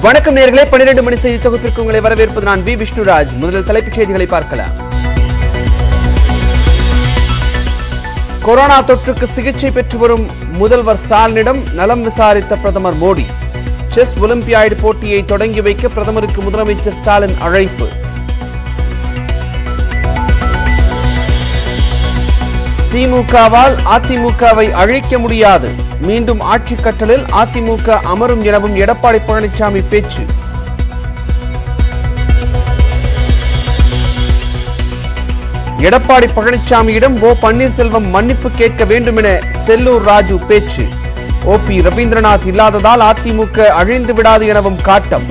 வணக்கம் நேர்களே பன்னிரண்டு மணி செய்தி தொகுப்பிற்கு உங்களை வரவேற்பது நான் வி விஷ்ணுராஜ் முதலில் தலைப்புச் செய்திகளை பார்க்கலாம் கொரோனா தொற்றுக்கு சிகிச்சை பெற்று வரும் முதல்வர் ஸ்டாலினிடம் நலம் விசாரித்த பிரதமர் மோடி செஸ் ஒலிம்பியாய்டு போட்டியை தொடங்கி வைக்க பிரதமருக்கு முதலமைச்சர் ஸ்டாலின் அழைப்பு திமுகவால் அதிமுகவை அழிக்க முடியாது மீண்டும் ஆட்சி கட்டலில் அதிமுக அமரும் எனவும் எடப்பாடி பழனிசாமி பேச்சு எடப்பாடி பழனிசாமியிடம் ஓ பன்னீர்செல்வம் மன்னிப்பு கேட்க வேண்டும் என செல்லூர் ராஜு பேச்சு ஓ பி ரவீந்திரநாத் இல்லாததால் அதிமுக அழிந்து விடாது எனவும் காட்டம்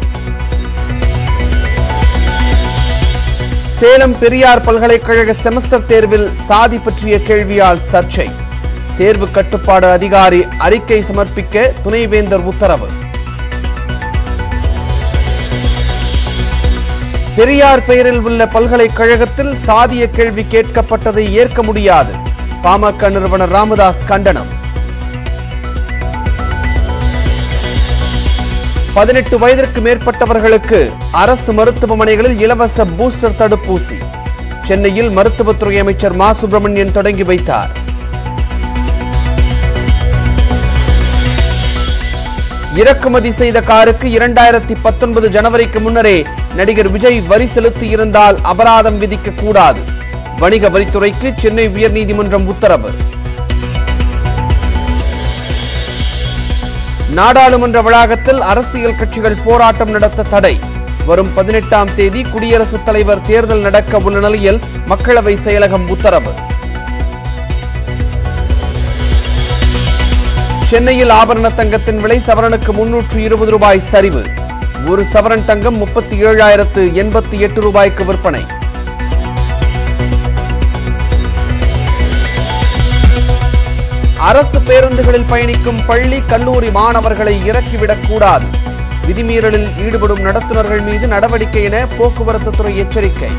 சேலம் பெரியார் பல்கலைக்கழக செமஸ்டர் தேர்வில் சாதி பற்றிய கேள்வியால் சர்ச்சை தேர்வு கட்டுப்பாடு அதிகாரி அறிக்கை சமர்ப்பிக்க துணைவேந்தர் உத்தரவு பெரியார் பெயரில் உள்ள பல்கலைக்கழகத்தில் சாதிய கேள்வி கேட்கப்பட்டதை ஏற்க முடியாது பாமக நிறுவனர் ராமதாஸ் கண்டனம் பதினெட்டு வயதிற்கு மேற்பட்டவர்களுக்கு அரசு மருத்துவமனைகளில் இலவச பூஸ்டர் தடுப்பூசி சென்னையில் மருத்துவத்துறை அமைச்சர் மா சுப்பிரமணியன் தொடங்கி வைத்தார் இறக்குமதி செய்த காருக்கு இரண்டாயிரத்தி பத்தொன்பது ஜனவரிக்கு முன்னரே நடிகர் விஜய் வரி செலுத்தி இருந்தால் அபராதம் விதிக்க கூடாது வணிக வரித்துறைக்கு சென்னை உயர்நீதிமன்றம் உத்தரவு நாடாளுமன்ற வளாகத்தில் அரசியல் கட்சிகள் போராட்டம் நடத்த தடை வரும் பதினெட்டாம் தேதி குடியரசுத் தலைவர் தேர்தல் நடக்க உள்ள நிலையில் மக்களவை செயலகம் உத்தரவு சென்னையில் ஆபரண தங்கத்தின் விலை சவரனுக்கு முன்னூற்று இருபது ரூபாய் சரிவு ஒரு சவரன் தங்கம் முப்பத்தி ஏழாயிரத்து எண்பத்தி எட்டு ரூபாய்க்கு விற்பனை அரசு பேருந்துகளில் பயணிக்கும் பள்ளி கல்லூரி மாணவர்களை இறக்கிவிடக் கூடாது விதிமீறலில் ஈடுபடும் நடத்துனர்கள் மீது நடவடிக்கை என போக்குவரத்து துறை எச்சரிக்கை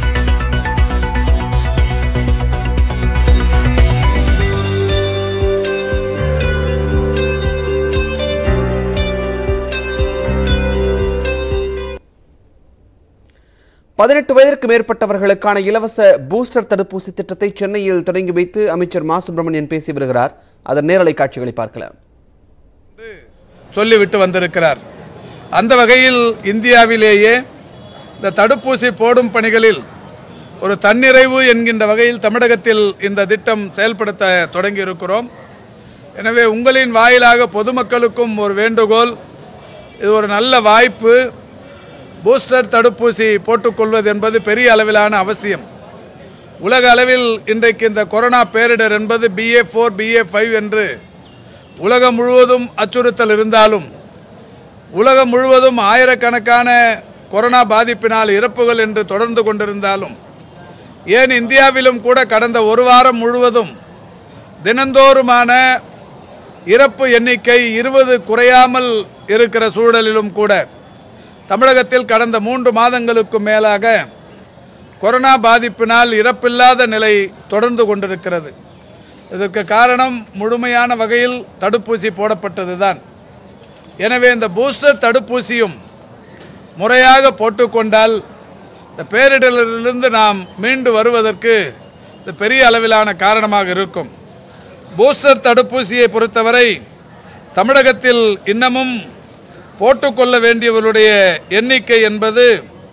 பதினெட்டு வயதிற்கு மேற்பட்டவர்களுக்கான இலவச பூஸ்டர் தடுப்பூசி திட்டத்தை சென்னையில் தொடங்கி வைத்து அமைச்சர் மா சுப்பிரமணியன் பேசி வருகிறார் அதன் நேரலை காட்சிகளை பார்க்கலாம் சொல்லிவிட்டு வந்திருக்கிறார் அந்த வகையில் இந்தியாவிலேயே இந்த தடுப்பூசி போடும் பணிகளில் ஒரு தன்னிறைவு என்கின்ற வகையில் தமிழகத்தில் இந்த திட்டம் செயல்படுத்த தொடங்கி இருக்கிறோம் எனவே உங்களின் வாயிலாக பொதுமக்களுக்கும் ஒரு வேண்டுகோள் இது ஒரு நல்ல வாய்ப்பு பூஸ்டர் தடுப்பூசி போட்டுக்கொள்வது என்பது பெரிய அளவிலான அவசியம் உலக அளவில் இன்றைக்கு இந்த கொரோனா பேரிடர் என்பது பிஏ ஃபோர் பிஏ ஃபைவ் என்று உலகம் முழுவதும் அச்சுறுத்தல் இருந்தாலும் உலகம் முழுவதும் ஆயிரக்கணக்கான கொரோனா பாதிப்பினால் இறப்புகள் என்று தொடர்ந்து கொண்டிருந்தாலும் ஏன் இந்தியாவிலும் கூட கடந்த ஒரு வாரம் முழுவதும் தினந்தோறுமான இறப்பு எண்ணிக்கை இருபது குறையாமல் இருக்கிற சூழலிலும் கூட தமிழகத்தில் கடந்த மூன்று மாதங்களுக்கு மேலாக கொரோனா பாதிப்பினால் இறப்பில்லாத நிலை தொடர்ந்து கொண்டிருக்கிறது இதற்கு காரணம் முழுமையான வகையில் தடுப்பூசி போடப்பட்டதுதான் எனவே இந்த பூஸ்டர் தடுப்பூசியும் முறையாக போட்டுக்கொண்டால் இந்த பேரிடரிலிருந்து நாம் மீண்டு வருவதற்கு இது பெரிய அளவிலான காரணமாக இருக்கும் பூஸ்டர் தடுப்பூசியை பொறுத்தவரை தமிழகத்தில் இன்னமும் போட்டுக்கொள்ள வேண்டியவர்களுடைய எண்ணிக்கை என்பது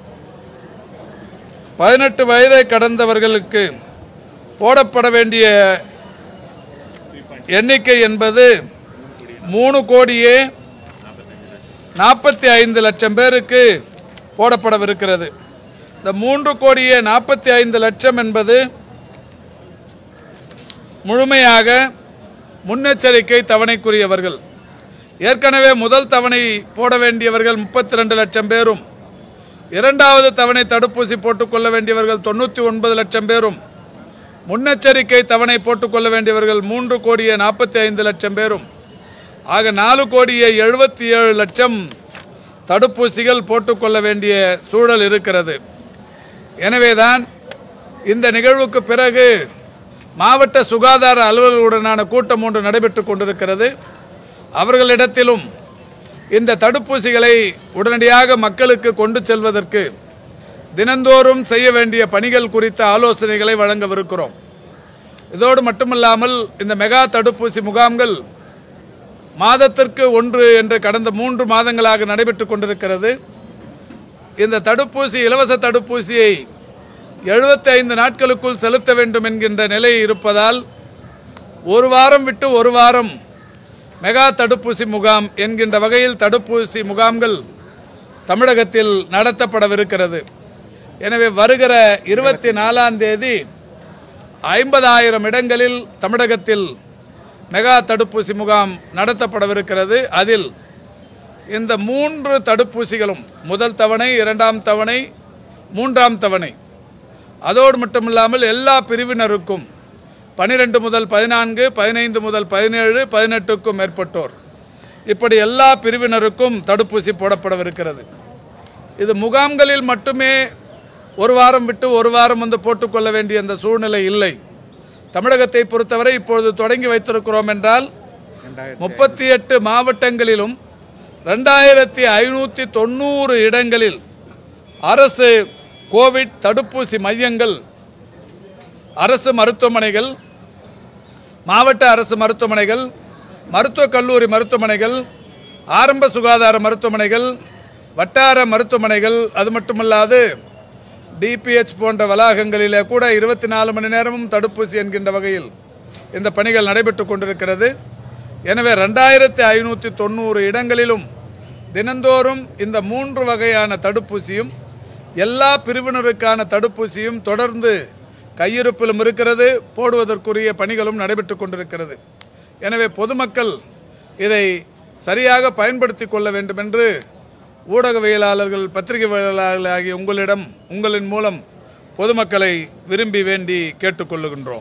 பதினெட்டு வயதை கடந்தவர்களுக்கு போடப்பட வேண்டிய எண்ணிக்கை என்பது மூணு கோடியே நாற்பத்தி ஐந்து லட்சம் பேருக்கு போடப்படவிருக்கிறது இந்த மூன்று கோடியே நாற்பத்தி ஐந்து லட்சம் என்பது முழுமையாக முன்னெச்சரிக்கை தவணைக்குரியவர்கள் ஏற்கனவே முதல் தவணை போட வேண்டியவர்கள் முப்பத்தி ரெண்டு லட்சம் பேரும் இரண்டாவது தவணை தடுப்பூசி போட்டுக்கொள்ள வேண்டியவர்கள் தொண்ணூற்றி ஒன்பது லட்சம் பேரும் முன்னெச்சரிக்கை தவணை போட்டுக்கொள்ள வேண்டியவர்கள் மூன்று கோடியே நாற்பத்தி ஐந்து லட்சம் பேரும் ஆக நாலு கோடியே எழுபத்தி ஏழு லட்சம் தடுப்பூசிகள் போட்டுக்கொள்ள வேண்டிய சூழல் இருக்கிறது எனவேதான் இந்த நிகழ்வுக்கு பிறகு மாவட்ட சுகாதார அலுவலர்களுடனான கூட்டம் ஒன்று நடைபெற்று கொண்டிருக்கிறது அவர்களிடத்திலும் இந்த தடுப்பூசிகளை உடனடியாக மக்களுக்கு கொண்டு செல்வதற்கு தினந்தோறும் செய்ய வேண்டிய பணிகள் குறித்த ஆலோசனைகளை வழங்கவிருக்கிறோம் இதோடு மட்டுமல்லாமல் இந்த மெகா தடுப்பூசி முகாம்கள் மாதத்திற்கு ஒன்று என்று கடந்த மூன்று மாதங்களாக நடைபெற்று கொண்டிருக்கிறது இந்த தடுப்பூசி இலவச தடுப்பூசியை 75 நாட்களுக்குள் செலுத்த வேண்டும் என்கின்ற நிலை இருப்பதால் ஒரு வாரம் விட்டு ஒரு வாரம் மெகா தடுப்பூசி முகாம் என்கின்ற வகையில் தடுப்பூசி முகாம்கள் தமிழகத்தில் நடத்தப்படவிருக்கிறது எனவே வருகிற இருபத்தி நாலாம் தேதி ஐம்பதாயிரம் இடங்களில் தமிழகத்தில் மெகா தடுப்பூசி முகாம் நடத்தப்படவிருக்கிறது அதில் இந்த மூன்று தடுப்பூசிகளும் முதல் தவணை இரண்டாம் தவணை மூன்றாம் தவணை அதோடு மட்டுமில்லாமல் எல்லா பிரிவினருக்கும் பனிரெண்டு முதல் பதினான்கு பதினைந்து முதல் பதினேழு பதினெட்டுக்கும் மேற்பட்டோர் இப்படி எல்லா பிரிவினருக்கும் தடுப்பூசி போடப்படவிருக்கிறது இது முகாம்களில் மட்டுமே ஒரு வாரம் விட்டு ஒரு வாரம் வந்து போட்டுக்கொள்ள வேண்டிய அந்த சூழ்நிலை இல்லை தமிழகத்தை பொறுத்தவரை இப்பொழுது தொடங்கி வைத்திருக்கிறோம் என்றால் முப்பத்தி எட்டு மாவட்டங்களிலும் ரெண்டாயிரத்தி ஐநூற்றி தொண்ணூறு இடங்களில் அரசு கோவிட் தடுப்பூசி மையங்கள் அரசு மருத்துவமனைகள் மாவட்ட அரசு மருத்துவமனைகள் மருத்துவக் கல்லூரி மருத்துவமனைகள் ஆரம்ப சுகாதார மருத்துவமனைகள் வட்டார மருத்துவமனைகள் அது மட்டுமல்லாது டிபிஹெச் போன்ற வளாகங்களிலே கூட இருபத்தி நாலு மணி நேரமும் தடுப்பூசி என்கின்ற வகையில் இந்த பணிகள் நடைபெற்று கொண்டிருக்கிறது எனவே ரெண்டாயிரத்தி ஐநூற்றி தொண்ணூறு இடங்களிலும் தினந்தோறும் இந்த மூன்று வகையான தடுப்பூசியும் எல்லா பிரிவினருக்கான தடுப்பூசியும் தொடர்ந்து கையிருப்பிலும் இருக்கிறது போடுவதற்குரிய பணிகளும் நடைபெற்று கொண்டிருக்கிறது எனவே பொதுமக்கள் இதை சரியாக பயன்படுத்தி கொள்ள வேண்டும் என்று ஊடகவியலாளர்கள் பத்திரிகையாளர்கள் ஆகிய உங்களிடம் உங்களின் மூலம் பொதுமக்களை விரும்பி வேண்டி கேட்டுக்கொள்ளுகின்றோம்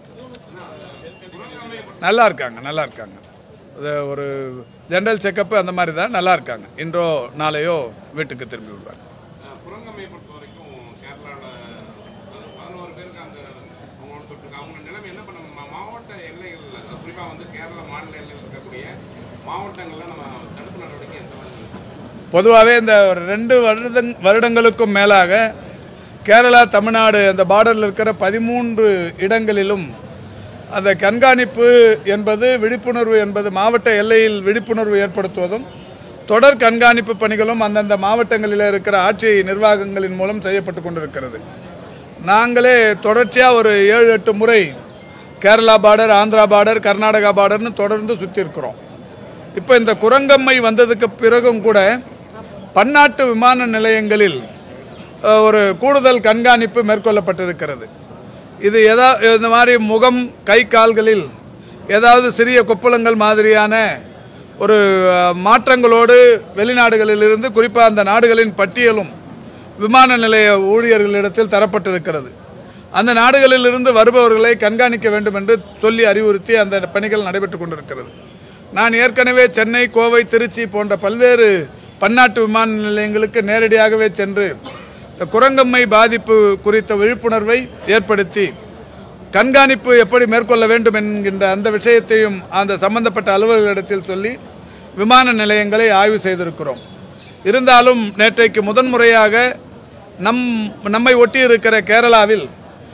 நல்லா இருக்காங்க நல்லா இருக்காங்க இது ஒரு ஜென்ரல் செக்கப்பு அந்த மாதிரி தான் நல்லா இருக்காங்க இன்றோ நாளையோ வீட்டுக்கு திரும்பி விடுவாங்க குரங்கம்மையை பொறுத்த வரைக்கும் கேரளாவில் பதினோரு பேருக்கு அந்த அவங்க தொற்றுக்கு அவங்க நிலைமை என்ன பண்ண மா- மாவட்ட எல்லைகளில் குறிப்பாக வந்து கேரளா மாநில எல்லையில் இருக்கக்கூடிய மாவட்டங்களில் நம்ம தடுப்பு நடவடிக்கை எந்த மாதிரி இருக்கு? பொதுவாகவே இந்த ஒரு ரெண்டு வருடங் வருடங்களுக்கும் மேலாக கேரளா தமிழ்நாடு அந்த பார்டரில் இருக்கிற பதிமூன்று இடங்களிலும் அந்த கண்காணிப்பு என்பது விழிப்புணர்வு என்பது மாவட்ட எல்லையில் விழிப்புணர்வு ஏற்படுத்துவதும் தொடர் கண்காணிப்பு பணிகளும் அந்தந்த மாவட்டங்களில் இருக்கிற ஆட்சி நிர்வாகங்களின் மூலம் செய்யப்பட்டு கொண்டிருக்கிறது நாங்களே தொடர்ச்சியாக ஒரு ஏழு எட்டு முறை கேரளா பார்டர் ஆந்திரா பார்டர் கர்நாடகா பார்டர்னு தொடர்ந்து சுற்றி இருக்கிறோம் இப்போ இந்த குரங்கம்மை வந்ததுக்கு பிறகும் கூட பன்னாட்டு விமான நிலையங்களில் அஹ், ஒரு கூடுதல் கண்காணிப்பு மேற்கொள்ளப்பட்டிருக்கிறது இது எதா இந்த மாதிரி முகம் கை கால்களில் ஏதாவது சிறிய கொப்பளங்கள் மாதிரியான ஒரு அஹ், மாற்றங்களோடு வெளிநாடுகளிலிருந்து குறிப்பாக அந்த நாடுகளின் பட்டியலும் விமான நிலைய ஊழியர்களிடத்தில் தரப்பட்டிருக்கிறது அந்த நாடுகளிலிருந்து வருபவர்களை கண்காணிக்க வேண்டும் என்று சொல்லி அறிவுறுத்தி அந்த பணிகள் நடைபெற்று கொண்டிருக்கிறது நான் ஏற்கனவே சென்னை கோவை திருச்சி போன்ற பல்வேறு பன்னாட்டு விமான நிலையங்களுக்கு நேரடியாகவே சென்று இந்த குரங்கம்மை பாதிப்பு குறித்த விழிப்புணர்வை ஏற்படுத்தி கண்காணிப்பு எப்படி மேற்கொள்ள வேண்டும் என்கின்ற அந்த விஷயத்தையும் அந்த சம்பந்தப்பட்ட அலுவலர்களிடத்தில் சொல்லி விமான நிலையங்களை ஆய்வு செய்திருக்கிறோம் இருந்தாலும் நேற்றைக்கு முதன்முறையாக நம் நம்மை ஒட்டி இருக்கிற கேரளாவில்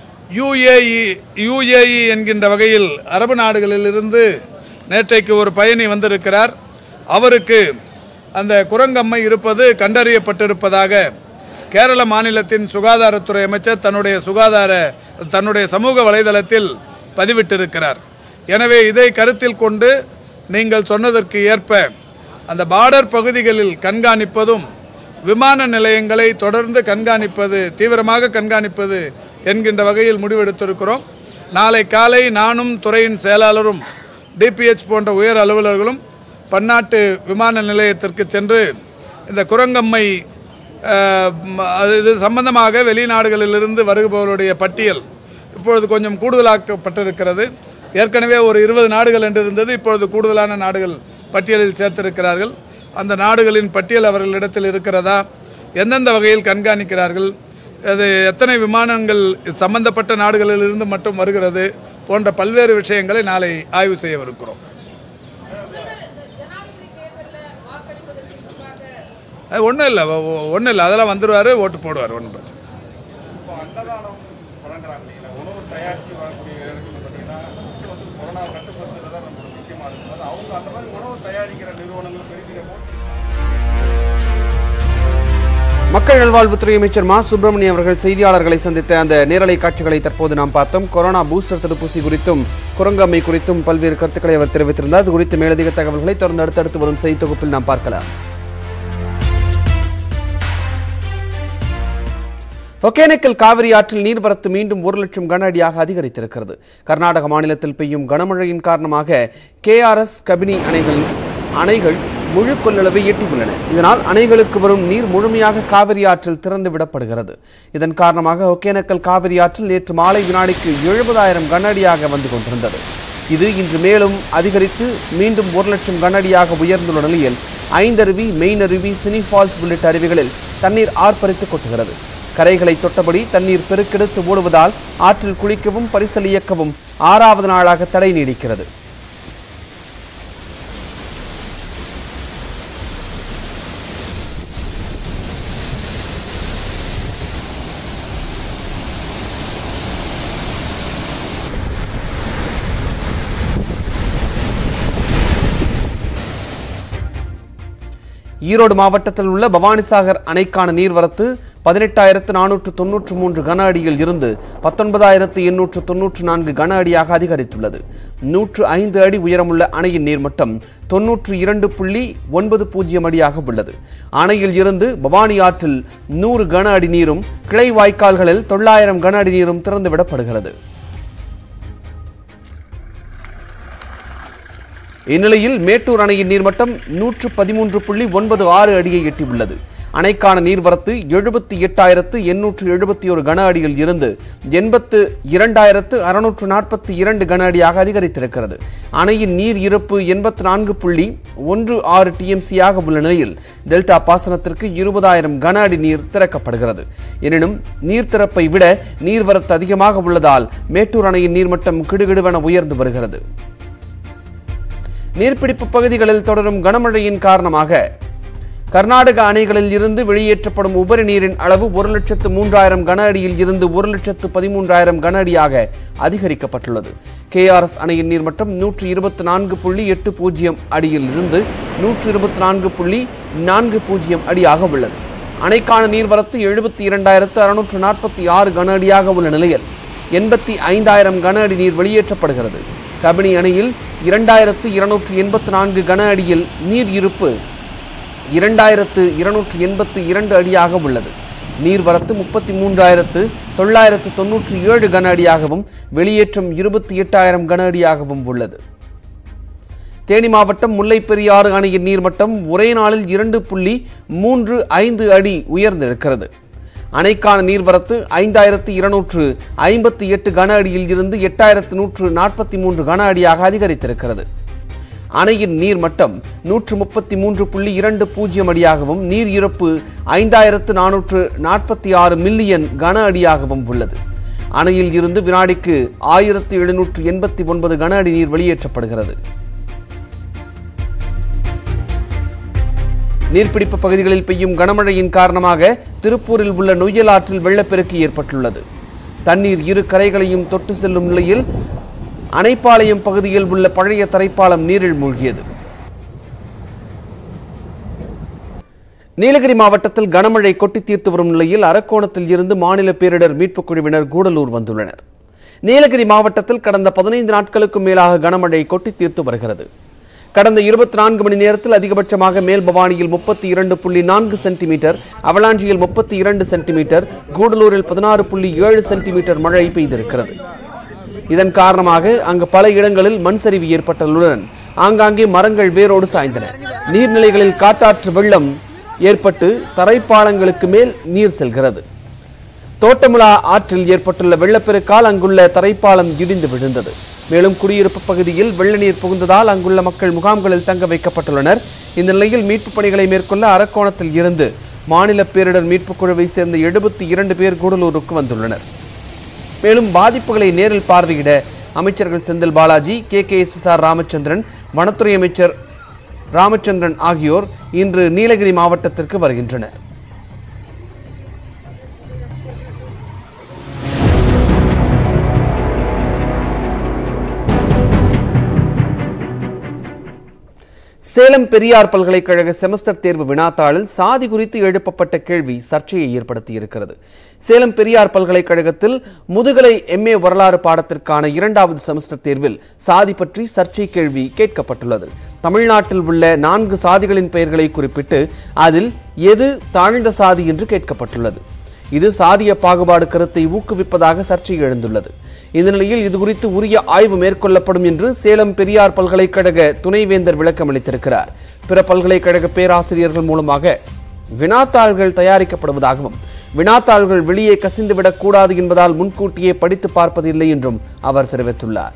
யுஏஇ யுஏஇ என்கின்ற வகையில் அரபு நாடுகளிலிருந்து நேற்றைக்கு ஒரு பயணி வந்திருக்கிறார் அவருக்கு அந்த குரங்கம்மை இருப்பது கண்டறியப்பட்டிருப்பதாக கேரள மாநிலத்தின் சுகாதாரத்துறை அமைச்சர் தன்னுடைய சுகாதார தன்னுடைய சமூக வலைதளத்தில் பதிவிட்டிருக்கிறார் எனவே இதை கருத்தில் கொண்டு நீங்கள் சொன்னதற்கு ஏற்ப அந்த பார்டர் பகுதிகளில் கண்காணிப்பதும் விமான நிலையங்களை தொடர்ந்து கண்காணிப்பது தீவிரமாக கண்காணிப்பது என்கின்ற வகையில் முடிவெடுத்திருக்கிறோம் நாளை காலை நானும் துறையின் செயலாளரும் டிபிஹெச் போன்ற உயர் அலுவலர்களும் பன்னாட்டு விமான நிலையத்திற்கு சென்று இந்த குரங்கம்மை அஹ், ம- அது இது சம்பந்தமாக வெளிநாடுகளிலிருந்து வருபவருடைய பட்டியல் இப்பொழுது கொஞ்சம் கூடுதலாக்கப்பட்டிருக்கிறது ஏற்கனவே ஒரு இருபது நாடுகள் என்று இருந்தது இப்பொழுது கூடுதலான நாடுகள் பட்டியலில் சேர்த்திருக்கிறார்கள் அந்த நாடுகளின் பட்டியல் அவர்களிடத்தில் இருக்கிறதா எந்தெந்த வகையில் கண்காணிக்கிறார்கள் அது எத்தனை விமானங்கள் சம்பந்தப்பட்ட நாடுகளிலிருந்து மட்டும் வருகிறது போன்ற பல்வேறு விஷயங்களை நாளை ஆய்வு செய்யவிருக்கிறோம் ஜனாதிபதி தேர்தலில் வாக்களிப்பதற்கு அது ஒன்றும் இல்லை ஒன்றும் இல்லை அதெல்லாம் வந்துடுவார் ஓட்டு போடுவார் ஒன்றும் பிரச்சனை இப்போ அன்னதானம் வழங்குறாங்க இல்லைங்களா உணவு தயாரித்து வரக்கூடிய இடத்துல பார்த்தீங்கன்னா ஃபஸ்ட்டு வந்து கொரோனா கட்டுப்படுத்துறது தான் நம்மளோட விஷயமா இருக்குது அது அவங்க அந்த மாதிரி உணவு தயாரிக்கிற நிறுவனங்கள் பெரிய பெரிய போட்டி மக்கள் நல்வாழ்வுத்துறை அமைச்சர் மா சுப்பிரமணியம் அவர்கள் செய்தியாளர்களை சந்தித்த அந்த நேரலை காட்சிகளை தற்போது நாம் பார்த்தோம் கொரோனா பூஸ்டர் தடுப்பூசி குறித்தும் குரங்கம்மை குறித்தும் பல்வேறு கருத்துக்களை அவர் தெரிவித்திருந்தார் அது குறித்து மேலதிக தகவல்களை தொடர்ந்து அடுத்தடுத்து வரும் செய்தி தொகுப்பில் நாம் பார்க்கலாம் ஒகேனக்கல் காவிரி ஆற்றில் நீர்வரத்து மீண்டும் ஒரு லட்சம் கன அடியாக அதிகரித்திருக்கிறது கர்நாடக மாநிலத்தில் பெய்யும் கனமழையின் காரணமாக கேஆர்எஸ் கபினி அணைகள் அணைகள் முழு கொள்ளளவை எட்டியுள்ளன இதனால் அணைகளுக்கு வரும் நீர் முழுமையாக காவிரி ஆற்றில் திறந்து விடப்படுகிறது இதன் காரணமாக ஒகேனக்கல் காவிரி ஆற்றில் நேற்று மாலை வினாடிக்கு எழுபதாயிரம் கன அடியாக வந்து கொண்டிருந்தது இது இன்று மேலும் அதிகரித்து மீண்டும் ஒரு லட்சம் கன அடியாக உயர்ந்துள்ள நிலையில் ஐந்தருவி மெயினருவி சினி ஃபால்ஸ் உள்ளிட்ட அருவிகளில் தண்ணீர் ஆர்ப்பரித்து கொட்டுகிறது கரைகளை தொட்டபடி தண்ணீர் பெருக்கெடுத்து ஓடுவதால் ஆற்றில் குளிக்கவும் பரிசல் இயக்கவும் ஆறாவது நாளாக தடை நீடிக்கிறது ஈரோடு மாவட்டத்தில் உள்ள பவானிசாகர் அணைக்கான நீர்வரத்து பதினெட்டாயிரத்து நானூற்று தொன்னூற்று மூன்று கன அடியில் இருந்து பத்தொன்பதாயிரத்து எண்ணூற்று தொன்னூற்று நான்கு கன அடியாக அதிகரித்துள்ளது நூற்று ஐந்து அடி உயரமுள்ள அணையின் நீர்மட்டம் தொன்னூற்று இரண்டு புள்ளி ஒன்பது பூஜ்ஜியம் அடியாக உள்ளது அணையில் இருந்து பவானி ஆற்றில் நூறு கன அடி நீரும் கிளை வாய்க்கால்களில் தொள்ளாயிரம் கன அடி நீரும் திறந்துவிடப்படுகிறது இந்நிலையில் மேட்டூர் அணையின் நீர்மட்டம் நூற்று பதிமூன்று புள்ளி ஒன்பது ஆறு அடியை எட்டியுள்ளது அணைக்கான நீர்வரத்து எழுபத்தி எட்டாயிரத்து எண்ணூற்று எழுபத்தி ஒரு கன அடியில் இருந்து எண்பத்து இரண்டாயிரத்து அறுநூற்று நாற்பத்தி இரண்டு கன அடியாக அதிகரித்திருக்கிறது அணையின் நீர் இருப்பு எண்பத்தி நான்கு புள்ளி ஒன்று ஆறு டிஎம்சியாக உள்ள நிலையில் டெல்டா பாசனத்திற்கு இருபதாயிரம் கன அடி நீர் திறக்கப்படுகிறது எனினும் நீர் திறப்பை விட நீர்வரத்து அதிகமாக உள்ளதால் மேட்டூர் அணையின் நீர்மட்டம் கிடுகிடுவென உயர்ந்து வருகிறது நீர்பிடிப்பு பகுதிகளில் தொடரும் கனமழையின் காரணமாக கர்நாடக அணைகளில் இருந்து வெளியேற்றப்படும் உபரி நீரின் அளவு ஒரு லட்சத்து மூன்றாயிரம் கன அடியில் இருந்து ஒரு லட்சத்து பதிமூன்றாயிரம் கன அடியாக அதிகரிக்கப்பட்டுள்ளது கேஆர்எஸ் அணையின் நீர்மட்டம் நூற்று இருபத்தி நான்கு புள்ளி எட்டு பூஜ்ஜியம் அடியில் இருந்து நூற்று இருபத்தி நான்கு புள்ளி நான்கு பூஜ்ஜியம் அடியாக உள்ளது அணைக்கான நீர்வரத்து எழுபத்தி இரண்டாயிரத்து அறுநூற்று நாற்பத்தி ஆறு கன அடியாக உள்ள நிலையில் எண்பத்தி ஐந்தாயிரம் கன அடி நீர் வெளியேற்றப்படுகிறது கபினி அணையில் இரண்டாயிரத்து இருநூற்று எண்பத்து நான்கு கன அடியில் நீர் இருப்பு இரண்டாயிரத்து இருநூற்று எண்பத்து இரண்டு அடியாக உள்ளது நீர்வரத்து முப்பத்தி மூன்றாயிரத்து தொள்ளாயிரத்து தொன்னூற்றி ஏழு கன அடியாகவும் வெளியேற்றம் இருபத்தி எட்டாயிரம் கன அடியாகவும் உள்ளது தேனி மாவட்டம் முல்லைப் பெரியாறு அணையின் நீர்மட்டம் ஒரே நாளில் இரண்டு புள்ளி மூன்று ஐந்து அடி உயர்ந்திருக்கிறது அணைக்கான நீர்வரத்து ஐந்தாயிரத்து இருநூற்று ஐம்பத்தி எட்டு கன அடியில் இருந்து எட்டாயிரத்து நூற்று நாற்பத்தி மூன்று கன அடியாக அதிகரித்திருக்கிறது அணையின் நீர்மட்டம் நூற்று முப்பத்தி மூன்று புள்ளி இரண்டு பூஜ்ஜியம் அடியாகவும் நீர் இருப்பு ஐந்தாயிரத்து நானூற்று நாற்பத்தி ஆறு மில்லியன் கன அடியாகவும் உள்ளது அணையில் இருந்து வினாடிக்கு ஆயிரத்து எழுநூற்று எண்பத்தி ஒன்பது கன அடி நீர் வெளியேற்றப்படுகிறது நீர்பிடிப்பு பகுதிகளில் பெய்யும் கனமழையின் காரணமாக திருப்பூரில் உள்ள நொய்யல் ஆற்றில் வெள்ளப்பெருக்கு ஏற்பட்டுள்ளது தண்ணீர் இரு கரைகளையும் தொட்டு செல்லும் நிலையில் அணைப்பாளையம் பகுதியில் உள்ள பழைய தரைப்பாலம் நீரில் மூழ்கியது நீலகிரி மாவட்டத்தில் கனமழை கொட்டி தீர்த்து வரும் நிலையில் அரக்கோணத்தில் இருந்து மாநில பேரிடர் மீட்புக் குழுவினர் கூடலூர் வந்துள்ளனர் நீலகிரி மாவட்டத்தில் கடந்த பதினைந்து நாட்களுக்கும் மேலாக கனமழை கொட்டி தீர்த்து வருகிறது கடந்த இருபத்தி நான்கு மணி நேரத்தில் அதிகபட்சமாக மேல் பவானியில் முப்பத்தி இரண்டு புள்ளி நான்கு சென்டிமீட்டர் அவலாஞ்சியில் முப்பத்தி இரண்டு சென்டிமீட்டர் கூடலூரில் பதினாறு புள்ளி ஏழு சென்டிமீட்டர் மழை பெய்திருக்கிறது இதன் காரணமாக அங்கு பல இடங்களில் மண் சரிவு ஏற்பட்டுள்ளதுடன் ஆங்காங்கே மரங்கள் வேரோடு சாய்ந்தன நீர்நிலைகளில் காட்டாற்று வெள்ளம் ஏற்பட்டு தரைப்பாலங்களுக்கு மேல் நீர் செல்கிறது தோட்டமுலா ஆற்றில் ஏற்பட்டுள்ள வெள்ளப்பெருக்கால் அங்குள்ள தரைப்பாலம் இடிந்து விழுந்தது மேலும் குடியிருப்பு பகுதியில் வெள்ள நீர் புகுந்ததால் அங்குள்ள மக்கள் முகாம்களில் தங்க வைக்கப்பட்டுள்ளனர் இந்த நிலையில் மீட்புப் பணிகளை மேற்கொள்ள அரக்கோணத்தில் இருந்து மாநில பேரிடர் மீட்புக் குழுவை சேர்ந்த எழுபத்தி இரண்டு பேர் கூடலூருக்கு வந்துள்ளனர் மேலும் பாதிப்புகளை நேரில் பார்வையிட அமைச்சர்கள் Senthil Balaji K K S S R Ramachandran வனத்துறை அமைச்சர் ராமச்சந்திரன் ஆகியோர் இன்று நீலகிரி மாவட்டத்திற்கு வருகின்றனர் சேலம் பெரியார் பல்கலைக்கழக செமஸ்டர் தேர்வு வினாத்தாளில் சாதி குறித்து எழுப்பப்பட்ட கேள்வி சர்ச்சையை ஏற்படுத்தியிருக்கிறது சேலம் பெரியார் பல்கலைக்கழகத்தில் முதுகலை எம்ஏ வரலாறு பாடத்திற்கான இரண்டாவது செமஸ்டர் தேர்வில் சாதி பற்றி சர்ச்சை கேள்வி கேட்கப்பட்டுள்ளது தமிழ்நாட்டில் உள்ள நான்கு சாதிகளின் பெயர்களை குறிப்பிட்டு அதில் எது தாழ்ந்த சாதி என்று கேட்கப்பட்டுள்ளது இது சாதிய பாகுபாடு கருத்தை ஊக்குவிப்பதாக சர்ச்சை எழுந்துள்ளது இந்த நிலையில் இது குறித்து உரிய ஆய்வு மேற்கொள்ளப்படும் என்று சேலம் பெரியார் பல்கலைக்கழக துணைவேந்தர் விளக்கம் அளித்திருக்கிறார் பிற பல்கலைக்கழக பேராசிரியர்கள் மூலமாக வினாத்தாள்கள் தயாரிக்கப்படுவதாகவும் வினாத்தாள்கள் வெளியே கசிந்துவிடக் கூடாது என்பதால் முன்கூட்டியே படித்து பார்ப்பதில்லை என்றும் அவர் தெரிவித்துள்ளார்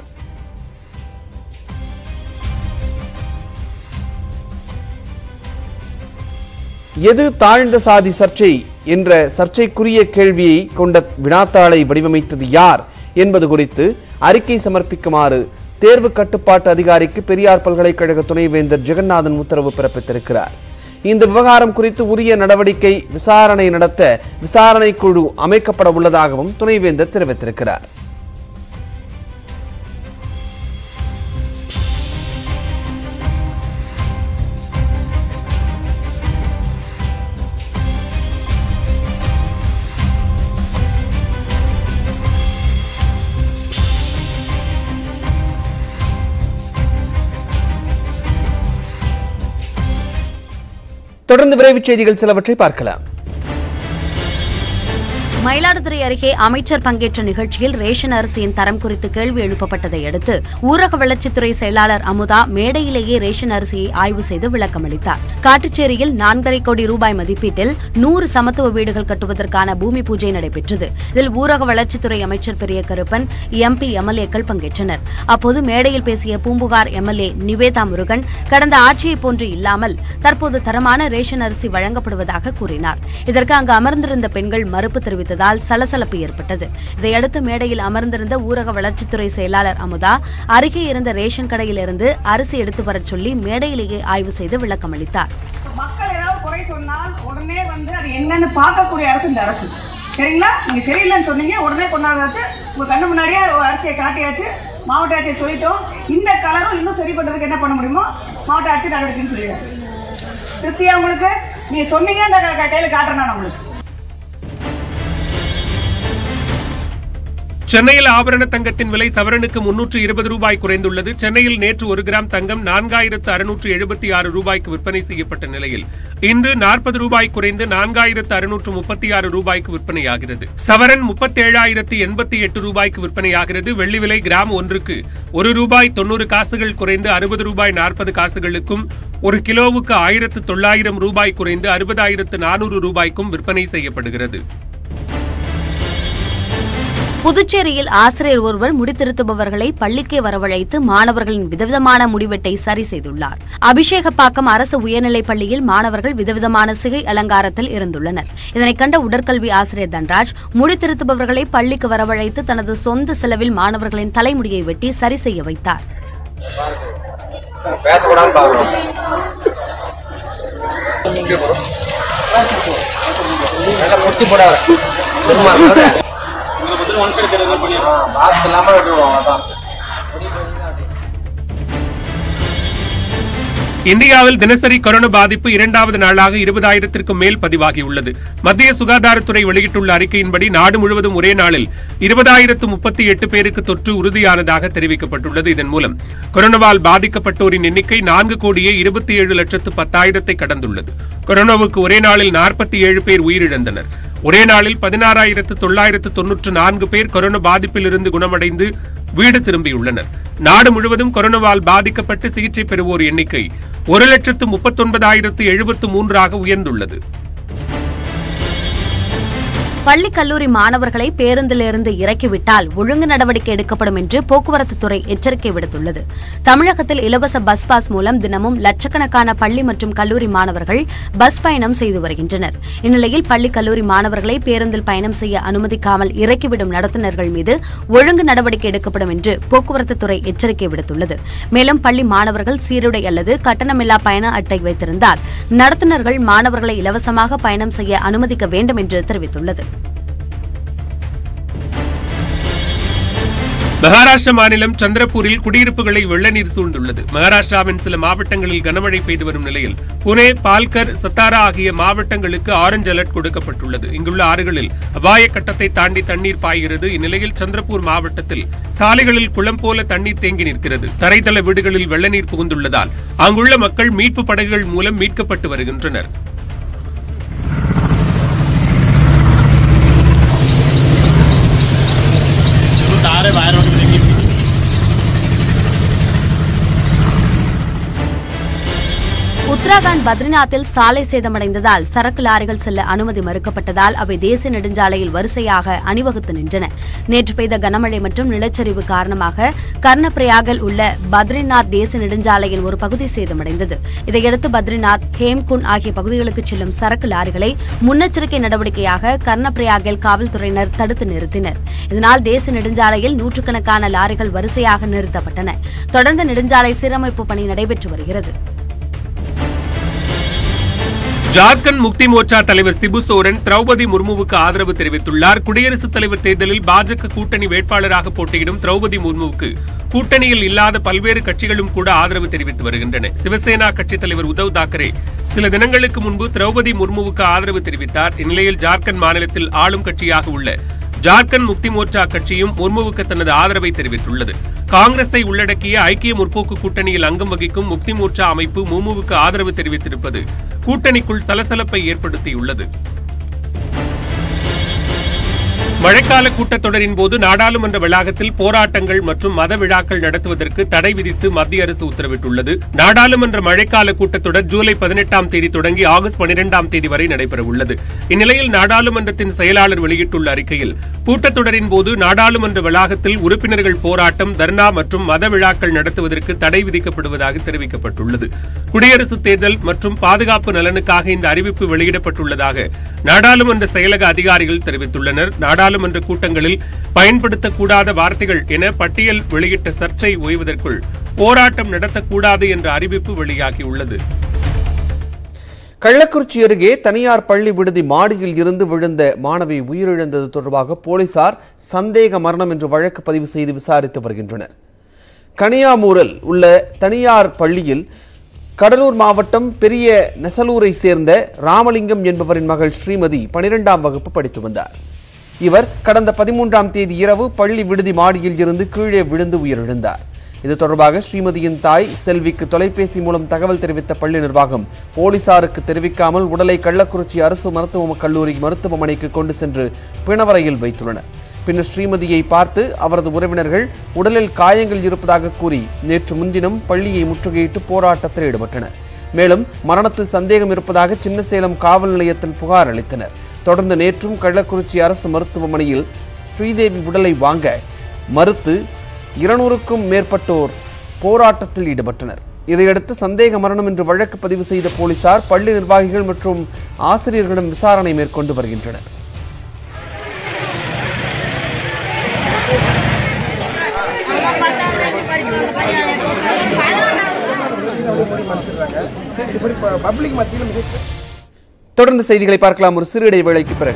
எது தாழ்ந்த சாதி சர்ச்சை என்ற சர்ச்சைக்குரிய கேள்வியை கொண்ட வினாத்தாளை வடிவமைத்தது யார் என்பது குறித்து அறிக்கை சமர்ப்பிக்குமாறு தேர்வு கட்டுப்பாட்டு அதிகாரிக்கு பெரியார் பல்கலைக்கழக துணைவேந்தர் ஜெகநாதன் உத்தரவு பிறப்பித்திருக்கிறார் இந்த விவகாரம் குறித்து உரிய நடவடிக்கை விசாரணை நடத்த விசாரணை குழு அமைக்கப்பட உள்ளதாகவும் துணைவேந்தர் தெரிவித்திருக்கிறார் தொடர்ந்து விரைவுச் செய்திகள் சிலவற்றை பார்க்கலாம் மயிலாடுதுறை அருகே அமைச்சர் பங்கேற்ற நிகழ்ச்சியில் ரேஷன் அரிசியின் தரம் குறித்து கேள்வி எழுப்பப்பட்டதை அடுத்து ஊரக வளர்ச்சித்துறை செயலாளர் அமுதா மேடையிலேயே ரேஷன் அரிசியை ஆய்வு செய்து விளக்கமளித்தார் காட்டுச்சேரியில் நான்கரை கோடி ரூபாய் மதிப்பீட்டில் நூறு சமத்துவ வீடுகள் கட்டுவதற்கான பூமி பூஜை நடைபெற்றது இதில் ஊரக வளர்ச்சித்துறை அமைச்சர் பெரிய கருப்பன் எம்பி எம்எல்ஏக்கள் பங்கேற்றனர் அப்போது மேடையில் பேசிய பூம்புகார் எம்எல்ஏ நிவேதா முருகன் கடந்த ஆட்சியைப் போன்று இல்லாமல் தற்போது தரமான ரேஷன் அரிசி வழங்கப்படுவதாக கூறினார் இதற்கு அங்கு அமர்ந்திருந்த பெண்கள் மறுப்பு தெரிவித்ததால் சலசலப்பு ஏற்பட்டது இதையடுத்து மேடையில் அமர்ந்திருந்த ஊரக வளர்ச்சித்துறை செயலாளர் அமுதா அருகே இருந்த ரேஷன் கடையிலிருந்து அரிசி எடுத்து வரச் சொல்லி மேடையிலேயே ஆய்வு செய்து விளக்கமளித்தார் மக்கள் ஏதாவது குறை சொன்னால் உடனே வந்து அது என்னன்னு பார்க்கக்கூடிய அரசு இந்த அரசு சரிங்களா நீங்க சரியில்லைன்னு சொன்னீங்க உடனே கொண்டாந்தாச்சு உங்க கண்ணு முன்னாடியே ஒரு அரிசியை காட்டியாச்சு மாவட்ட ஆட்சியை சொல்லிட்டோம் இந்த கலரும் இன்னும் சரி பண்றதுக்கு என்ன பண்ண முடியுமோ மாவட்ட ஆட்சி நடவடிக்கைன்னு சொல்லிடுறேன் திருப்தியா உங்களுக்கு நீங்க சொன்னீங்க இந்த க- க- கையில காட்டுறேன் நான் உங்களுக்கு சென்னையில் ஆபரண தங்கத்தின் விலை சவரனுக்கு முன்னூற்று இருபது ரூபாய் குறைந்துள்ளது சென்னையில் நேற்று ஒரு கிராம் தங்கம் நான்காயிரத்து அறுநூற்று எழுபத்தி ஆறு ரூபாய்க்கு விற்பனை செய்யப்பட்ட நிலையில் இன்று நாற்பது ரூபாய் குறைந்து நான்காயிரத்து அறுநூற்று முப்பத்தி ஆறு ரூபாய்க்கு விற்பனையாகிறது சவரன் முப்பத்தேழாயிரத்து எண்பத்தி எட்டு ரூபாய்க்கு விற்பனையாகிறது வெள்ளி விலை கிராம் ஒன்றுக்கு ஒரு ரூபாய் தொண்ணூறு காசுகள் குறைந்து அறுபது ரூபாய் நாற்பது காசுகளுக்கும் ஒரு கிலோவுக்கு ஆயிரத்து தொள்ளாயிரம் ரூபாய் குறைந்து அறுபதாயிரத்து நானூறு ரூபாய்க்கும் விற்பனை செய்யப்படுகிறது புதுச்சேரியில் ஆசிரியர் ஒருவர் முடித்திருத்துபவர்களை பள்ளிக்கே வரவழைத்து மாணவர்களின் விதவிதமான முடிவெட்டை சரி செய்துள்ளார் அபிஷேகப்பாக்கம் அரசு உயர்நிலைப் பள்ளியில் மாணவர்கள் விதவிதமான சிகை அலங்காரத்தில் இருந்துள்ளனர் இதனை கண்ட உடற்கல்வி ஆசிரியர் தன்ராஜ் முடித்திருத்துபவர்களை பள்ளிக்கு வரவழைத்து தனது சொந்த செலவில் மாணவர்களின் தலைமுடியை வெட்டி சரி செய்ய வைத்தார் இந்தியாவில் தினசரி கொரோனா பாதிப்பு இரண்டாவது நாளாக இருபதாயிரத்திற்கும் மேல் பதிவாகியுள்ளது மத்திய சுகாதாரத்துறை வெளியிட்டுள்ள அறிக்கையின்படி நாடு முழுவதும் ஒரே நாளில் இருபதாயிரத்து முப்பத்தி எட்டு பேருக்கு தொற்று உறுதியானதாக தெரிவிக்கப்பட்டுள்ளது இதன் மூலம் கொரோனாவால் பாதிக்கப்பட்டோரின் எண்ணிக்கை நான்கு கோடியே இருபத்தி ஏழு லட்சத்து பத்தாயிரத்தை கடந்துள்ளது கொரோனாவுக்கு ஒரே நாளில் நாற்பத்தி ஏழு பேர் உயிரிழந்தனர் ஒரே நாளில் பதினாறாயிரத்து தொள்ளாயிரத்து தொன்னூற்று நான்கு பேர் கொரோனா பாதிப்பிலிருந்து குணமடைந்து வீடு திரும்பியுள்ளனர் நாடு முழுவதும் கொரோனாவால் பாதிக்கப்பட்டு சிகிச்சை பெறுவோர் எண்ணிக்கை ஒரு லட்சத்து முப்பத்தொன்பதாயிரத்து எழுபத்து மூன்றாக உயர்ந்துள்ளது பள்ளி கல்லூரி மாணவர்களை பேருந்திலிருந்து இறக்கிவிட்டால் ஒழுங்கு நடவடிக்கை எடுக்கப்படும் என்று போக்குவரத்து துறை எச்சரிக்கை விடுத்துள்ளது தமிழகத்தில் இலவச பஸ் பாஸ் மூலம் தினமும் லட்சக்கணக்கான பள்ளி மற்றும் கல்லூரி மாணவர்கள் பஸ் பயணம் செய்து வருகின்றனர் இந்நிலையில் பள்ளி கல்லூரி மாணவர்களை பேருந்தில் பயணம் செய்ய அனுமதிக்காமல் இறக்கிவிடும் நடத்துனர்கள் மீது ஒழுங்கு நடவடிக்கை எடுக்கப்படும் என்று போக்குவரத்து துறை எச்சரிக்கை விடுத்துள்ளது மேலும் பள்ளி மாணவர்கள் சீருடை அல்லது கட்டணமில்லா பயண அட்டை வைத்திருந்தால் நடத்துனர்கள் மாணவர்களை இலவசமாக பயணம் செய்ய அனுமதிக்க வேண்டும் என்று தெரிவித்துள்ளது மகாராஷ்டிரா மாநிலம் சந்திரபூரில் குடியிருப்புகளை வெள்ள நீர் சூழ்ந்துள்ளது மகாராஷ்டிராவின் சில மாவட்டங்களில் கனமழை பெய்து வரும் நிலையில் புனே பால்கர் சத்தாரா ஆகிய மாவட்டங்களுக்கு ஆரஞ்ச் அலர்ட் கொடுக்கப்பட்டுள்ளது இங்குள்ள ஆறுகளில் அபாய கட்டத்தை தாண்டி தண்ணீர் பாய்கிறது இந்நிலையில் சந்திரபூர் மாவட்டத்தில் சாலைகளில் குளம் போல தண்ணீர் தேங்கி நிற்கிறது தரைத்தள வீடுகளில் வெள்ள நீர் புகுந்துள்ளதால் அங்குள்ள மக்கள் மீட்பு படகுகள் மூலம் மீட்கப்பட்டு வருகின்றனர் உத்தராகண்ட் பத்ரிநாத்தில் சாலை சேதமடைந்ததால் சரக்கு லாரிகள் செல்ல அனுமதி மறுக்கப்பட்டதால் அவை தேசிய நெடுஞ்சாலையில் வரிசையாக அணிவகுத்து நின்றன நேற்று பெய்த கனமழை மற்றும் நிலச்சரிவு காரணமாக கர்ணப்பிரயாகில் உள்ள பத்ரிநாத் தேசிய நெடுஞ்சாலையின் ஒரு பகுதி சேதமடைந்தது இதையடுத்து பத்ரிநாத் ஹேம்குண்ட் ஆகிய பகுதிகளுக்கு செல்லும் சரக்கு லாரிகளை முன்னெச்சரிக்கை நடவடிக்கையாக கர்ணப்பிரயாகில் காவல்துறையினர் தடுத்து நிறுத்தினர் இதனால் தேசிய நெடுஞ்சாலையில் நூற்றுக்கணக்கான லாரிகள் வரிசையாக நிறுத்தப்பட்டன தொடர்ந்து நெடுஞ்சாலை சீரமைப்பு பணி நடைபெற்று வருகிறது ஜார்க்கண்ட் முக்தி மோர்ச்சா தலைவர் சிபு சோரன் திரௌபதி முர்முவுக்கு ஆதரவு தெரிவித்துள்ளார் குடியரசுத் தலைவர் தேர்தலில் பாஜக கூட்டணி வேட்பாளராக போட்டியிடும் திரௌபதி முர்முவுக்கு கூட்டணியில் இல்லாத பல்வேறு கட்சிகளும் கூட ஆதரவு தெரிவித்து வருகின்றன சிவசேனா கட்சித் தலைவர் உத்தவ் தாக்கரே சில தினங்களுக்கு முன்பு திரௌபதி முர்முவுக்கு ஆதரவு தெரிவித்தார் இந்நிலையில் ஜார்க்கண்ட் மாநிலத்தில் ஆளும் கட்சியாக உள்ள ஜார்க்கண்ட் முக்தி மோர்ச்சா கட்சியும் முர்முவுக்கு தனது ஆதரவை தெரிவித்துள்ளது காங்கிரஸை உள்ளடக்கிய ஐக்கிய முற்போக்கு கூட்டணியில் அங்கம் வகிக்கும் முக்தி மோர்ச்சா அமைப்பு முமுவுக்கு ஆதரவு தெரிவித்திருப்பது கூட்டணிக்குள் சலசலப்பை ஏற்படுத்தியுள்ளது மழைக்கால கூட்டத்தொடரின் போது நாடாளுமன்ற வளாகத்தில் போராட்டங்கள் மற்றும் மத விழாக்கள் நடத்துவதற்கு தடை விதித்து மத்திய அரசு உத்தரவிட்டுள்ளது நாடாளுமன்ற மழைக்கால கூட்டத்தொடர் ஜூலை பதினெட்டாம் தேதி தொடங்கி ஆகஸ்ட் பனிரெண்டாம் தேதி வரை நடைபெறவுள்ளது இந்நிலையில் நாடாளுமன்றத்தின் செயலாளர் வெளியிட்டுள்ள அறிக்கையில் கூட்டத்தொடரின் போது நாடாளுமன்ற வளாகத்தில் உறுப்பினர்கள் போராட்டம் தர்ணா மற்றும் மத விழாக்கள் நடத்துவதற்கு தடை விதிக்கப்படுவதாக தெரிவிக்கப்பட்டுள்ளது குடியரசுத் தேர்தல் மற்றும் பாதுகாப்பு நலனுக்காக இந்த அறிவிப்பு வெளியிடப்பட்டுள்ளதாக நாடாளுமன்ற செயலக அதிகாரிகள் தெரிவித்துள்ளனர் நாடாளுமன்ற கூட்டங்களில் பயன்படுத்தக்கூடாத வார்த்தைகள் என பட்டியல் வெளியிட்ட சர்ச்சை ஓய்வதற்குள் போராட்டம் நடத்தக்கூடாது என்ற அறிவிப்பு வெளியாகியுள்ளது கள்ளக்குறிச்சி அருகே தனியார் பள்ளி விடுதி மாடியில் இருந்து விழுந்த மாணவி உயிரிழந்தது தொடர்பாக போலீசார் சந்தேக மரணம் என்று வழக்கு பதிவு செய்து விசாரித்து வருகின்றனர் கனியாமூரில் உள்ள தனியார் பள்ளியில் கடலூர் மாவட்டம் பெரிய நெசலூரை சேர்ந்த ராமலிங்கம் என்பவரின் மகள் ஸ்ரீமதி பனிரெண்டாம் வகுப்பு படித்து வந்தார் இவர் கடந்த பதிமூன்றாம் தேதி இரவு பள்ளி விடுதி மாடியில் இருந்து கீழே விழுந்து உயிரிழந்தார் இது தொடர்பாக ஸ்ரீமதியின் தாய் செல்விக்கு தொலைபேசி மூலம் தகவல் தெரிவித்த பள்ளி நிர்வாகம் போலீசாருக்கு தெரிவிக்காமல் உடலை கள்ளக்குறிச்சி அரசு மருத்துவ கல்லூரி மருத்துவமனைக்கு கொண்டு சென்று பிணவரையில் வைத்துள்ளனர் பின்னர் ஸ்ரீமதியை பார்த்து அவரது உறவினர்கள் உடலில் காயங்கள் இருப்பதாக கூறி நேற்று முன்தினம் பள்ளியை முற்றுகையிட்டு போராட்டத்தில் ஈடுபட்டனர் மேலும் மரணத்தில் சந்தேகம் இருப்பதாக சின்னசேலம் காவல் நிலையத்தில் புகார் அளித்தனர் தொடர்ந்து நேற்றும் கள்ளக்குறிச்சி அரசு மருத்துவமனையில் ஸ்ரீதேவி உடலை வாங்க மறுத்து இருநூறுக்கும் மேற்பட்டோர் போராட்டத்தில் ஈடுபட்டனர் இதையடுத்து சந்தேக மரணம் என்று வழக்கு பதிவு செய்த போலீசார் பள்ளி நிர்வாகிகள் மற்றும் ஆசிரியர்களிடம் விசாரணை மேற்கொண்டு வருகின்றனர் தொடர்ந்து செய்திகளை பார்க்கலாம் ஒரு சிறு இடைவேளைக்கு பிறகு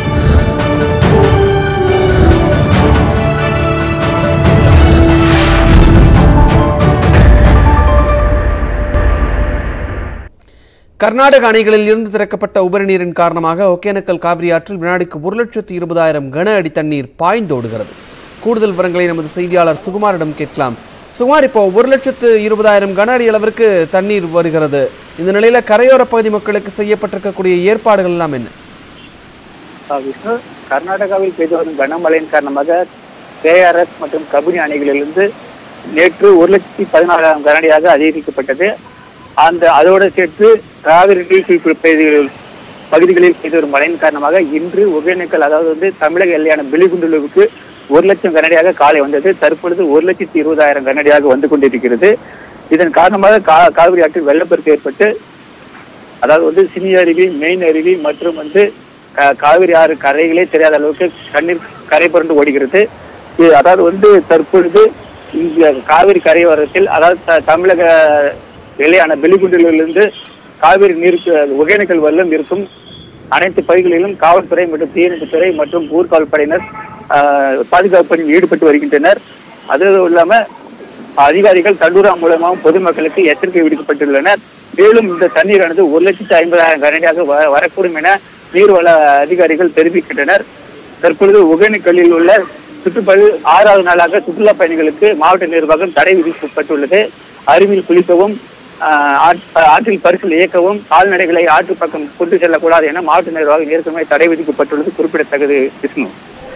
கர்நாடக அணைகளில் இருந்து திறக்கப்பட்ட உபரி நீரின் காரணமாக ஒகேனக்கல் காவிரி ஆற்றில் வினாடிக்கு ஒரு லட்சத்து இருபதாயிரம் கன அடி தண்ணீர் பாய்ந்தோடுகிறது கூடுதல் விவரங்களை நமது செய்தியாளர் சுகுமாரிடம் கேட்கலாம் சுகுமார் இப்போ ஒரு லட்சத்து இருபதாயிரம் கன அடி அளவிற்கு தண்ணீர் வருகிறது இந்த நிலையில கரையோர பகுதி மக்களுக்கு செய்யப்பட்டிருக்கக்கூடிய ஏற்பாடுகள் எல்லாம் என்ன ஆ, விஷ்ணு கர்நாடகாவில் பெய்து வரும் கனமழையின் காரணமாக கேஆர்எஸ் மற்றும் கபினி அணைகளிலிருந்து நேற்று ஒரு லட்சத்தி பதினாறாயிரம் கனடியாக அதிகரிக்கப்பட்டது அந்த அதோடு சேர்த்து காவிரி நீர்பிடிப்பு பகுதிகளில் பகுதிகளில் பெய்து வரும் மழையின் காரணமாக இன்று ஒகேனக்கல் அதாவது வந்து தமிழக எல்லையான பிலிகுண்டுலுவுக்கு ஒரு லட்சம் கனடியாக காலை வந்தது தற்பொழுது ஒரு லட்சத்தி இருபதாயிரம் கனடியாக வந்து கொண்டிருக்கிறது இதன் காரணமாக கா- காவிரி ஆற்றில் வெள்ளப்பெருக்கு ஏற்பட்டு அதாவது வந்து சினி அருவி மெயின் அருவி மற்றும் வந்து கா- காவிரி ஆறு கரைகளே தெரியாத அளவுக்கு கண்ணீர் கரை புரண்டு ஓடுகிறது இது அதாவது வந்து தற்பொழுது இங்க காவிரி கரையோரத்தில் அதாவது த- தமிழக எல்லையான வெளிகுண்டிலிருந்து காவிரி நீருக்கு ஒகேனக்கல் வெள்ளம் இருக்கும் அனைத்து பகுதிகளிலும் காவல்துறை மற்றும் தீயணைப்புத்துறை மற்றும் ஊர்காவல் படையினர் ஆஹ், பாதுகாப்பு பணியில் ஈடுபட்டு வருகின்றனர் அது இல்லாம அதிகாரிகள் தண்டூரா மூலமாகவும் பொதுமக்களுக்கு எச்சரிக்கை விடுக்கப்பட்டுள்ளனர் மேலும் இந்த தண்ணீரானது ஒரு லட்சத்து ஐம்பதாயிரம் கனடியாக வ- வரக்கூடும் என நீர்வள அதிகாரிகள் தெரிவிக்கின்றனர் தற்பொழுது ஒகேனக்கல்லில் உள்ள சுற்றுப்பயணி ஆறாவது நாளாக சுற்றுலா பயணிகளுக்கு மாவட்ட நிர்வாகம் தடை விதிக்கப்பட்டுள்ளது அருவியில் குளிக்கவும் ஆஹ், ஆற்- ஆற்றில் பரிசில் இயக்கவும் கால்நடைகளை ஆற்று பக்கம் கொண்டு செல்லக்கூடாது என மாவட்ட நிர்வாகம் ஏற்கனவே தடை விதிக்கப்பட்டுள்ளது குறிப்பிடத்தக்கது விஷ்ணு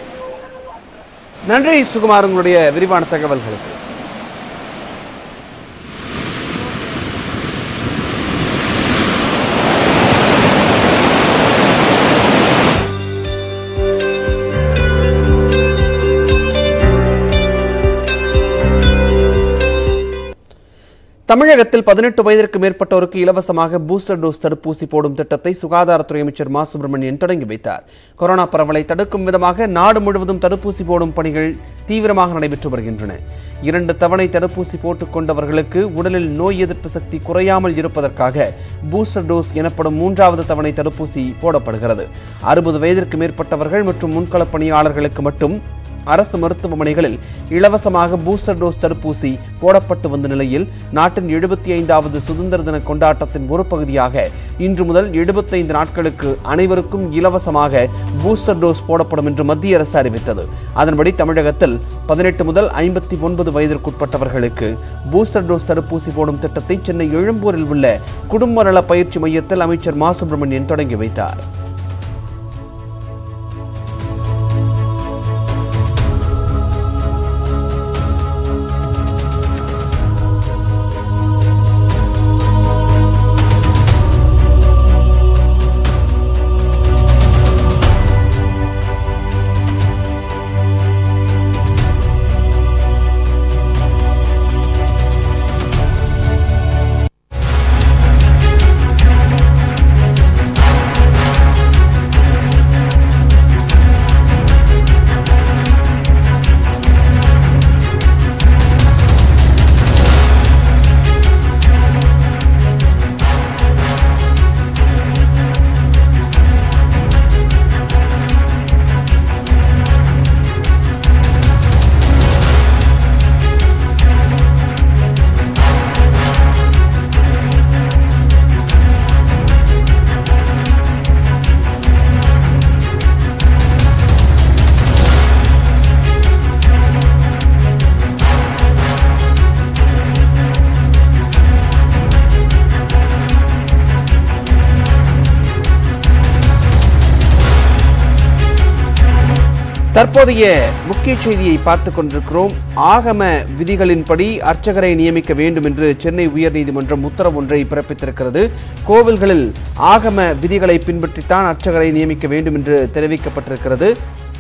நன்றி சுகுமார் உங்களுடைய விரிவான தகவல்களுக்கு தமிழகத்தில் பதினெட்டு வயதிற்கு மேற்பட்டோருக்கு இலவசமாக பூஸ்டர் டோஸ் தடுப்பூசி போடும் திட்டத்தை சுகாதாரத்துறை அமைச்சர் மா சுப்பிரமணியன் தொடங்கி வைத்தார் கொரோனா பரவலை தடுக்கும் விதமாக நாடு முழுவதும் தடுப்பூசி போடும் பணிகள் தீவிரமாக நடைபெற்று வருகின்றன இரண்டு தவணை தடுப்பூசி போட்டுக் கொண்டவர்களுக்கு உடலில் நோய் எதிர்ப்பு சக்தி குறையாமல் இருப்பதற்காக பூஸ்டர் டோஸ் எனப்படும் மூன்றாவது தவணை தடுப்பூசி போடப்படுகிறது அறுபது வயதிற்கு மேற்பட்டவர்கள் மற்றும் முன்களப் பணியாளர்களுக்கு மட்டும் அரசு மருத்துவமனைகளில் இலவசமாக பூஸ்டர் டோஸ் தடுப்பூசி போடப்பட்டு வந்த நிலையில் நாட்டின் எழுபத்தி ஐந்தாவது சுதந்திர தின கொண்டாட்டத்தின் ஒரு பகுதியாக இன்று முதல் எழுபத்தைந்து நாட்களுக்கு அனைவருக்கும் இலவசமாக பூஸ்டர் டோஸ் போடப்படும் என்று மத்திய அரசு அறிவித்தது அதன்படி தமிழகத்தில் பதினெட்டு முதல் ஐம்பத்தி ஒன்பது வயதிற்குட்பட்டவர்களுக்கு பூஸ்டர் டோஸ் தடுப்பூசி போடும் திட்டத்தை சென்னை எழும்பூரில் உள்ள குடும்ப நல பயிற்சி மையத்தில் அமைச்சர் மா சுப்பிரமணியன் தொடங்கி வைத்தார் தற்போதைய முக்கிய செய்தியை பார்த்துக் கொண்டிருக்கிறோம் ஆகம விதிகளின்படி அர்ச்சகரை நியமிக்க வேண்டும் என்று சென்னை உயர்நீதிமன்றம் உத்தரவு ஒன்றை பிறப்பித்திருக்கிறது கோவில்களில் ஆகம விதிகளை பின்பற்றித்தான் அர்ச்சகரை நியமிக்க வேண்டும் என்று தெரிவிக்கப்பட்டிருக்கிறது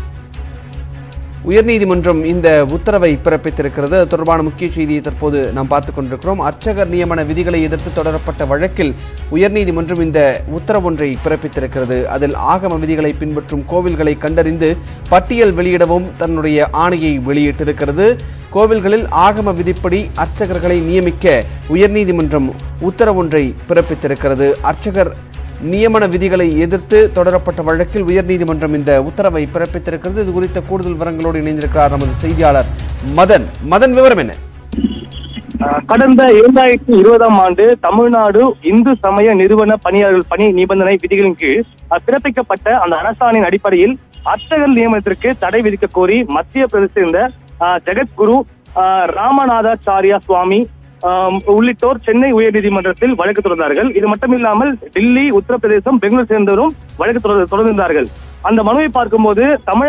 உயர்நீதிமன்றம் இந்த உத்தரவை பிறப்பித்திருக்கிறது அது தொடர்பான முக்கிய செய்தியை தற்போது நாம் பார்த்துக் கொண்டிருக்கிறோம் அர்ச்சகர் நியமன விதிகளை எதிர்த்து தொடரப்பட்ட வழக்கில் உயர்நீதிமன்றம் இந்த உத்தரவொன்றை பிறப்பித்திருக்கிறது அதில் ஆகம விதிகளை பின்பற்றும் கோவில்களை கண்டறிந்து பட்டியல் வெளியிடவும் தன்னுடைய ஆணையை வெளியிட்டிருக்கிறது கோவில்களில் ஆகம விதிப்படி அர்ச்சகர்களை நியமிக்க உயர்நீதிமன்றம் உத்தரவொன்றை பிறப்பித்திருக்கிறது அர்ச்சகர் நியமன விதிகளை எதிர்த்து தொடரப்பட்ட வழக்கில் உயர்நீதிமன்றம் இந்த உத்தரவை பிறப்பித்திருக்கிறது இது குறித்த கூடுதல் விவரங்களோடு இணைந்திருக்கிறார் நமது செய்தியாளர் மதன் மதன் விவரம் என்ன அஹ் கடந்த இரண்டாயிரத்தி இருபதாம் ஆண்டு தமிழ்நாடு இந்து சமய நிறுவன பணியாளர்கள் பணி நிபந்தனை விதிகளின் கீழ் அஹ் பிறப்பிக்கப்பட்ட அந்த அரசாணையின் அடிப்படையில் அர்ச்சகர் நியமனத்திற்கு தடை விதிக்க கோரி மத்திய பிரதேச சேர்ந்த அஹ், ஜெகத்குரு அஹ், ராமநாதாச்சாரியா சுவாமி ஆம், உள்ளிட்டோர் சென்னை உயர்நீதிமன்றத்தில் வழக்கு தொடர்ந்தார்கள் இது மட்டுமில்லாமல் டெல்லி உத்தரப்பிரதேசம் பெங்களூர் சேர்ந்தவரும் வழக்கு தொடர் தொடர்ந்தார்கள் அந்த மனுவை பார்க்கும்போது தமிழக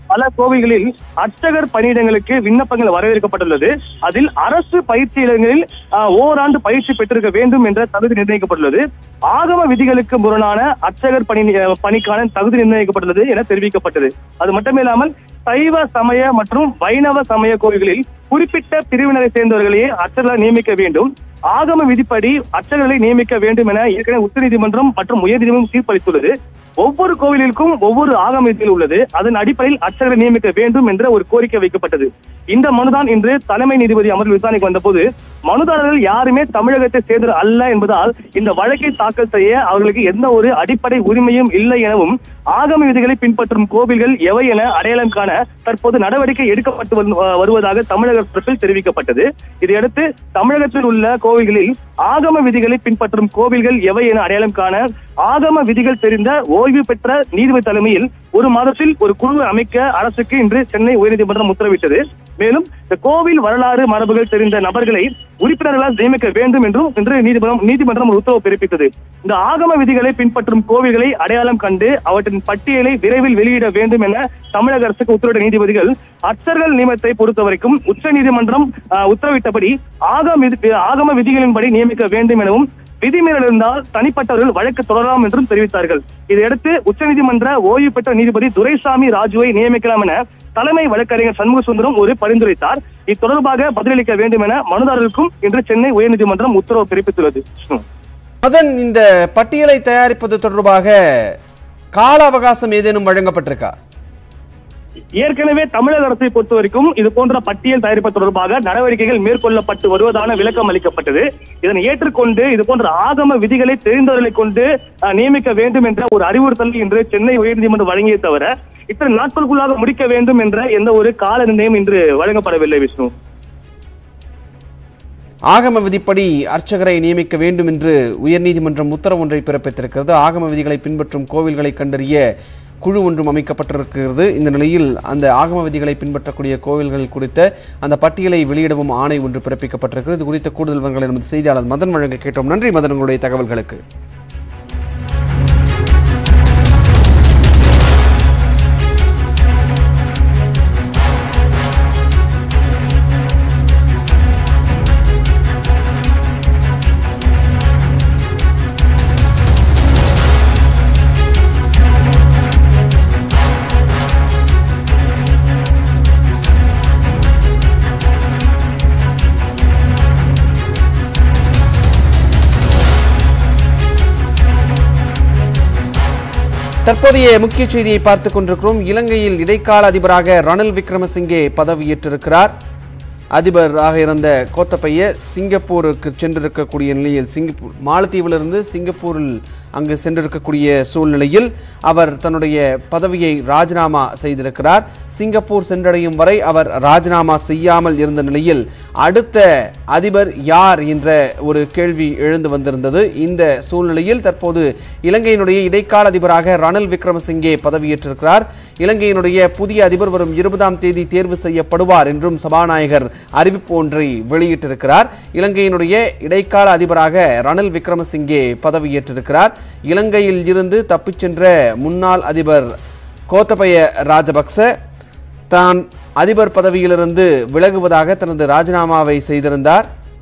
பல கோவில்களில் அர்ச்சகர் பணியிடங்களுக்கு விண்ணப்பங்கள் வரவேற்கப்பட்டுள்ளது அதில் அரசு பயிற்சி இடங்களில் ஆஹ், ஓராண்டு பயிற்சி பெற்றிருக்க வேண்டும் என்ற தகுதி நிர்ணயிக்கப்பட்டுள்ளது ஆகம விதிகளுக்கு முரணான அர்ச்சகர் பணி பணிக்கான தகுதி நிர்ணயிக்கப்பட்டுள்ளது என தெரிவிக்கப்பட்டது அது மட்டுமில்லாமல் சைவ சமய மற்றும் வைணவ சமய கோவில்களில் குறிப்பிட்ட பிரிவினரை சேர்ந்தவர்களையே அர்ச்சகர்களாக நியமிக்க வேண்டும் ஆகம விதிப்படி அர்ச்சகர்களை நியமிக்க வேண்டும் என ஏற்கனவே உச்சநீதிமன்றம் மற்றும் உயர்நீதிமன்றம் தீர்ப்பளித்துள்ளது ஒவ்வொரு கோவிலுக்கும் ஒவ்வொரு ஆகம விதிகள் உள்ளது அதன் அடிப்படையில் அர்ச்சகரை நியமிக்க வேண்டும் என்ற ஒரு கோரிக்கை வைக்கப்பட்டது இந்த மனுதான் இன்று தலைமை நீதிபதி அமர்வு விசாரணைக்கு வந்தபோது மனுதாரர்கள் யாருமே தமிழகத்தை சேர்ந்தவர் அல்ல என்பதால் இந்த வழக்கை தாக்கல் செய்ய அவர்களுக்கு எந்த ஒரு அடிப்படை உரிமையும் இல்லை எனவும் ஆகம விதிகளை பின்பற்றும் கோவில்கள் எவை என அடையாளம் காண தற்போது நடவடிக்கை எடுக்கப்பட்டு வந்து- வருவதாக தமிழக தரப்பில் தெரிவிக்கப்பட்டது இதையடுத்து தமிழகத்தில் உள்ள கோவில்களில் ஆகம விதிகளை பின்பற்றும் கோவில்கள் எவை என அடையாளம் காண ஆகம விதிகள் தெரிந்த ஓய்வு பெற்ற நீதிபதி தலைமையில் ஒரு மாதத்தில் ஒரு குழு அமைக்க அரசுக்கு இன்று சென்னை உயர்நீதிமன்றம் உத்தரவிட்டது மேலும் இந்த கோவில் வரலாறு மரபுகள் தெரிந்த நபர்களை உறுப்பினர்களால் நியமிக்க வேண்டும் என்றும் இன்று நீதிமன்றம் நீதிமன்றம் ஒரு உத்தரவு பிறப்பித்தது இந்த ஆகம விதிகளை பின்பற்றும் கோவில்களை அடையாளம் கண்டு அவற்றின் பட்டியலை விரைவில் வெளியிட வேண்டும் என தமிழக அரசுக்கு உத்தரவிட்ட நீதிபதிகள் அர்ச்சர்கள் நியமனத்தை பொறுத்தவரைக்கும் உச்ச நீதிமன்றம் உத்தரவிட்டபடி ஆகம விதி- ஆகம விதிகளின்படி நியமிக்க வேண்டும் எனவும் விதிமீறல் இருந்தால் தனிப்பட்டவர்கள் வழக்கு தொடரலாம் என்றும் தெரிவித்தார்கள் இதையடுத்து உச்சநீதிமன்ற ஓய்வு பெற்ற நீதிபதி துரைசாமி ராஜுவை நியமிக்கலாம் என தலைமை வழக்கறிஞர் சண்முக சுந்தரம் ஒரு பரிந்துரைத்தார் இத்தொடர்பாக பதிலளிக்க வேண்டும் என மனுதாரருக்கும் இன்று சென்னை உயர்நீதிமன்றம் உத்தரவு பிறப்பித்துள்ளது விஷ்ணு. மதன் இந்த பட்டியலை தயாரிப்பது தொடர்பாக கால அவகாசம் ஏதேனும் வழங்கப்பட்டிருக்கா ஏற்கனவே தமிழக அரசை பொறுத்த வரைக்கும் இது போன்ற பட்டியல் தயாரிப்பு தொடர்பாக நடவடிக்கைகள் மேற்கொள்ளப்பட்டு வருவதான விளக்கம் அளிக்கப்பட்டது இதனை ஏற்றுக்கொண்டு இது போன்ற ஆகம விதிகளை தெரிந்தவர்களை கொண்டு அஹ், நியமிக்க வேண்டும் என்ற ஒரு அறிவுறுத்தல் இன்று சென்னை உயர்நீதிமன்றம் வழங்கிய தவிர இத்தனை நாட்களுக்குள்ளாக முடிக்க வேண்டும் என்ற எந்த ஒரு கால நிர்ணயம் இன்று வழங்கப்படவில்லை விஷ்ணு ஆகம விதிப்படி அர்ச்சகரை நியமிக்க வேண்டும் என்று உயர்நீதிமன்றம் உத்தரவு ஒன்றை பிறப்பித்திருக்கிறது ஆகம விதிகளை பின்பற்றும் கோவில்களை கண்டறிய குழு ஒன்றும் அமைக்கப்பட்டிருக்கிறது இந்த நிலையில் அந்த ஆகம விதிகளை பின்பற்றக்கூடிய கோவில்கள் குறித்த அந்த பட்டியலை வெளியிடவும் ஆணை ஒன்று பிறப்பிக்கப்பட்டிருக்கிறது இது குறித்த கூடுதல் விவரங்களை நமது செய்தியாளர் மதன் வழங்க கேட்டோம் நன்றி மதன் உங்களுடைய தகவல்களுக்கு தற்போதைய முக்கிய செய்தியை பார்த்துக் கொண்டிருக்கிறோம் இலங்கையில் இடைக்கால அதிபராக ரணில் விக்ரமசிங்கே பதவியேற்றிருக்கிறார் அதிபராக இருந்த கோத்தபய சிங்கப்பூருக்கு சென்றிருக்கக்கூடிய நிலையில் சிங்கப்பூர் மாலத்தீவிலிருந்து சிங்கப்பூரில் அங்கு சென்றிருக்கக்கூடிய சூழ்நிலையில் அவர் தன்னுடைய பதவியை ராஜினாமா செய்திருக்கிறார் சிங்கப்பூர் சென்றடையும் வரை அவர் ராஜினாமா செய்யாமல் இருந்த நிலையில் அடுத்த அதிபர் யார் என்ற ஒரு கேள்வி எழுந்து வந்திருந்தது இந்த சூழ்நிலையில் தற்போது இலங்கையினுடைய இடைக்கால அதிபராக ரணில் விக்ரமசிங்கே பதவியேற்றிருக்கிறார் இலங்கையினுடைய புதிய அதிபர் வரும் இருபதாம் தேதி தேர்வு செய்யப்படுவார் என்றும் சபாநாயகர் அறிவிப்பு ஒன்றை வெளியிட்டிருக்கிறார் இலங்கையினுடைய இடைக்கால அதிபராக ரணில் விக்ரமசிங்கே பதவியேற்றிருக்கிறார் இலங்கையில் இருந்து தப்பிச் சென்ற முன்னாள் அதிபர் கோத்தபய ராஜபக்ச தான் அதிபர் பதவியிலிருந்து விலகுவதாக தனது ராஜினாமாவை செய்திருந்தார்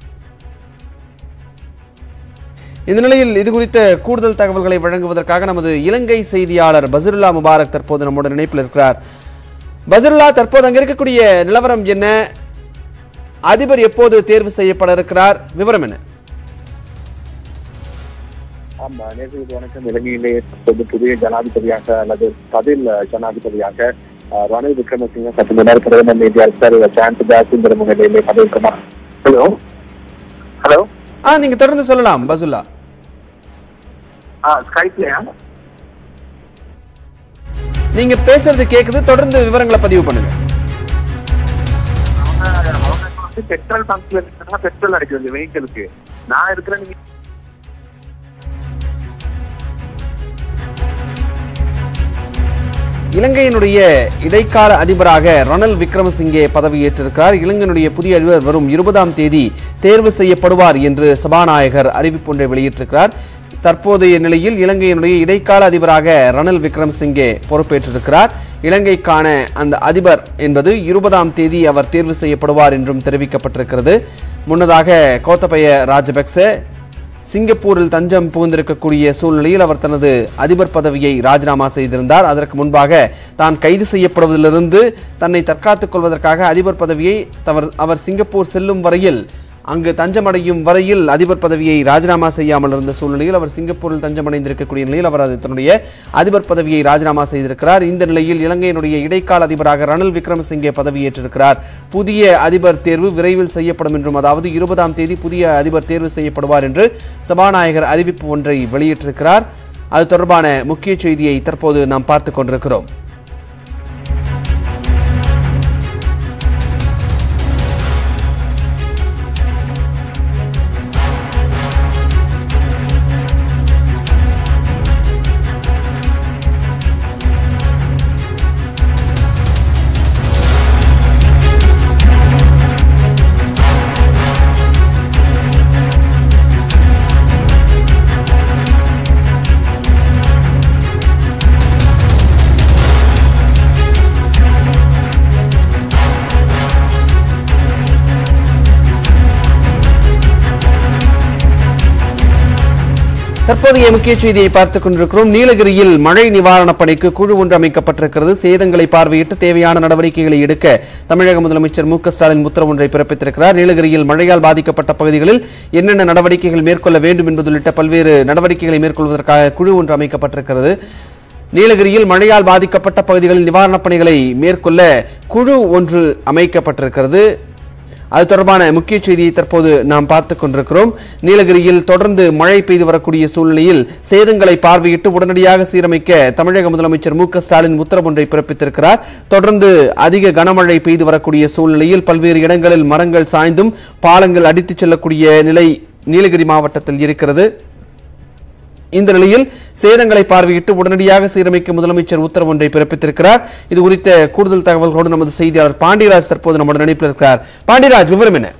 இந்த நிலையில் இது குறித்த கூடுதல் தகவல்களை வழங்குவதற்காக நமது இலங்கை செய்தியாளர் பசுருல்லா முபாரக் தற்போது நம்முடைய இணைப்பில் இருக்கிறார் பசுருல்லா தற்போது அங்க இருக்கக்கூடிய நிலவரம் என்ன அதிபர் எப்போது தேர்வு செய்யப்பட இருக்கிறார் விவரம் என்ன ஆமா நேற்று வணக்கம் இலங்கையிலே தற்போது புதிய ஜனாதிபதியாக அல்லது பதில் ஜனாதிபதியாக அஹ், ரணில் விக்ரமசிங்க சற்று முன்னர் பிரதமர் நீதி அரசர் சாந்த் தாசிந்திர முன்னிலையிலே பதவிக்கமாக ஹலோ ஹலோ ஆ நீங்க தொடர்ந்து சொல்லலாம் பசுல்லா ஆ ஸ்கைப்லையா நீங்க பேசுறது கேக்குது தொடர்ந்து விவரங்களை பதிவு பண்ணுங்க அவங்க அவங்க வந்து பெட்ரோல் பங்க்ல இருக்கிறதா பெட்ரோல் அடிக்கிறது வெஹிக்கிளுக்கு நான் இருக்கிற நீங்க இலங்கையினுடைய இடைக்கால அதிபராக ரணில் விக்ரமசிங்கே பதவியேற்றிருக்கிறார் இலங்கையினுடைய புதிய அதிபர் வரும் இருபதாம் தேதி தேர்வு செய்யப்படுவார் என்று சபாநாயகர் அறிவிப்பு ஒன்றை வெளியிட்டிருக்கிறார் தற்போதைய நிலையில் இலங்கையினுடைய இடைக்கால அதிபராக ரணில் விக்ரமசிங்கே பொறுப்பேற்றிருக்கிறார் இலங்கைக்கான அந்த அதிபர் என்பது இருபதாம் தேதி அவர் தேர்வு செய்யப்படுவார் என்றும் தெரிவிக்கப்பட்டிருக்கிறது முன்னதாக கோத்தபய ராஜபக்ச சிங்கப்பூரில் தஞ்சம் புகுந்திருக்கக்கூடிய சூழ்நிலையில் அவர் தனது அதிபர் பதவியை ராஜினாமா செய்திருந்தார் அதற்கு முன்பாக தான் கைது செய்யப்படுவதிலிருந்து தன்னை தற்காத்துக் கொள்வதற்காக அதிபர் பதவியை தவர் அவர் சிங்கப்பூர் செல்லும் வரையில் அங்கு தஞ்சமடையும் வரையில் அதிபர் பதவியை ராஜினாமா செய்யாமல் இருந்த சூழ்நிலையில் அவர் சிங்கப்பூரில் தஞ்சமடைந்திருக்கக்கூடிய நிலையில் அவர் அது தன்னுடைய அதிபர் பதவியை ராஜினாமா செய்திருக்கிறார் இந்த நிலையில் இலங்கையினுடைய இடைக்கால அதிபராக ரணில் விக்ரமசிங்கே பதவியேற்றிருக்கிறார் புதிய அதிபர் தேர்வு விரைவில் செய்யப்படும் என்றும் அதாவது இருபதாம் தேதி புதிய அதிபர் தேர்வு செய்யப்படுவார் என்று சபாநாயகர் அறிவிப்பு ஒன்றை வெளியிட்டிருக்கிறார் அது தொடர்பான முக்கிய செய்தியை தற்போது நாம் பார்த்துக் கொண்டிருக்கிறோம் தற்போதைய முக்கிய செய்தியை பார்த்துக் கொண்டிருக்கிறோம் நீலகிரியில் மழை நிவாரணப் பணிக்கு குழு ஒன்று அமைக்கப்பட்டிருக்கிறது சேதங்களை பார்வையிட்டு தேவையான நடவடிக்கைகளை எடுக்க தமிழக முதலமைச்சர் மு க ஸ்டாலின் உத்தரவு ஒன்றை பிறப்பித்திருக்கிறார் நீலகிரியில் மழையால் பாதிக்கப்பட்ட பகுதிகளில் என்னென்ன நடவடிக்கைகள் மேற்கொள்ள வேண்டும் என்பது உள்ளிட்ட பல்வேறு நடவடிக்கைகளை மேற்கொள்வதற்காக குழு ஒன்று அமைக்கப்பட்டிருக்கிறது நீலகிரியில் மழையால் பாதிக்கப்பட்ட பகுதிகளில் நிவாரணப் பணிகளை மேற்கொள்ள குழு ஒன்று அமைக்கப்பட்டிருக்கிறது அது தொடர்பான முக்கிய செய்தியை தற்போது நாம் பார்த்துக் கொண்டிருக்கிறோம் நீலகிரியில் தொடர்ந்து மழை பெய்து வரக்கூடிய சூழ்நிலையில் சேதங்களை பார்வையிட்டு உடனடியாக சீரமைக்க தமிழக முதலமைச்சர் மு க ஸ்டாலின் உத்தரவு ஒன்றை பிறப்பித்திருக்கிறார் தொடர்ந்து அதிக கனமழை பெய்து வரக்கூடிய சூழ்நிலையில் பல்வேறு இடங்களில் மரங்கள் சாய்ந்தும் பாலங்கள் அடித்துச் செல்லக்கூடிய நிலை நீலகிரி மாவட்டத்தில் இருக்கிறது இந்த நிலையில் சேதங்களை பார்வையிட்டு உடனடியாக சீரமைக்க முதலமைச்சர் உத்தரவு ஒன்றை பிறப்பித்திருக்கிறார் இது குறித்த கூடுதல் தகவல்களோடு நமது செய்தியாளர் பாண்டியராஜ் தற்போது நம்முடன் இணைப்பில் இருக்கிறார் பாண்டியராஜ் விவரம் என்ன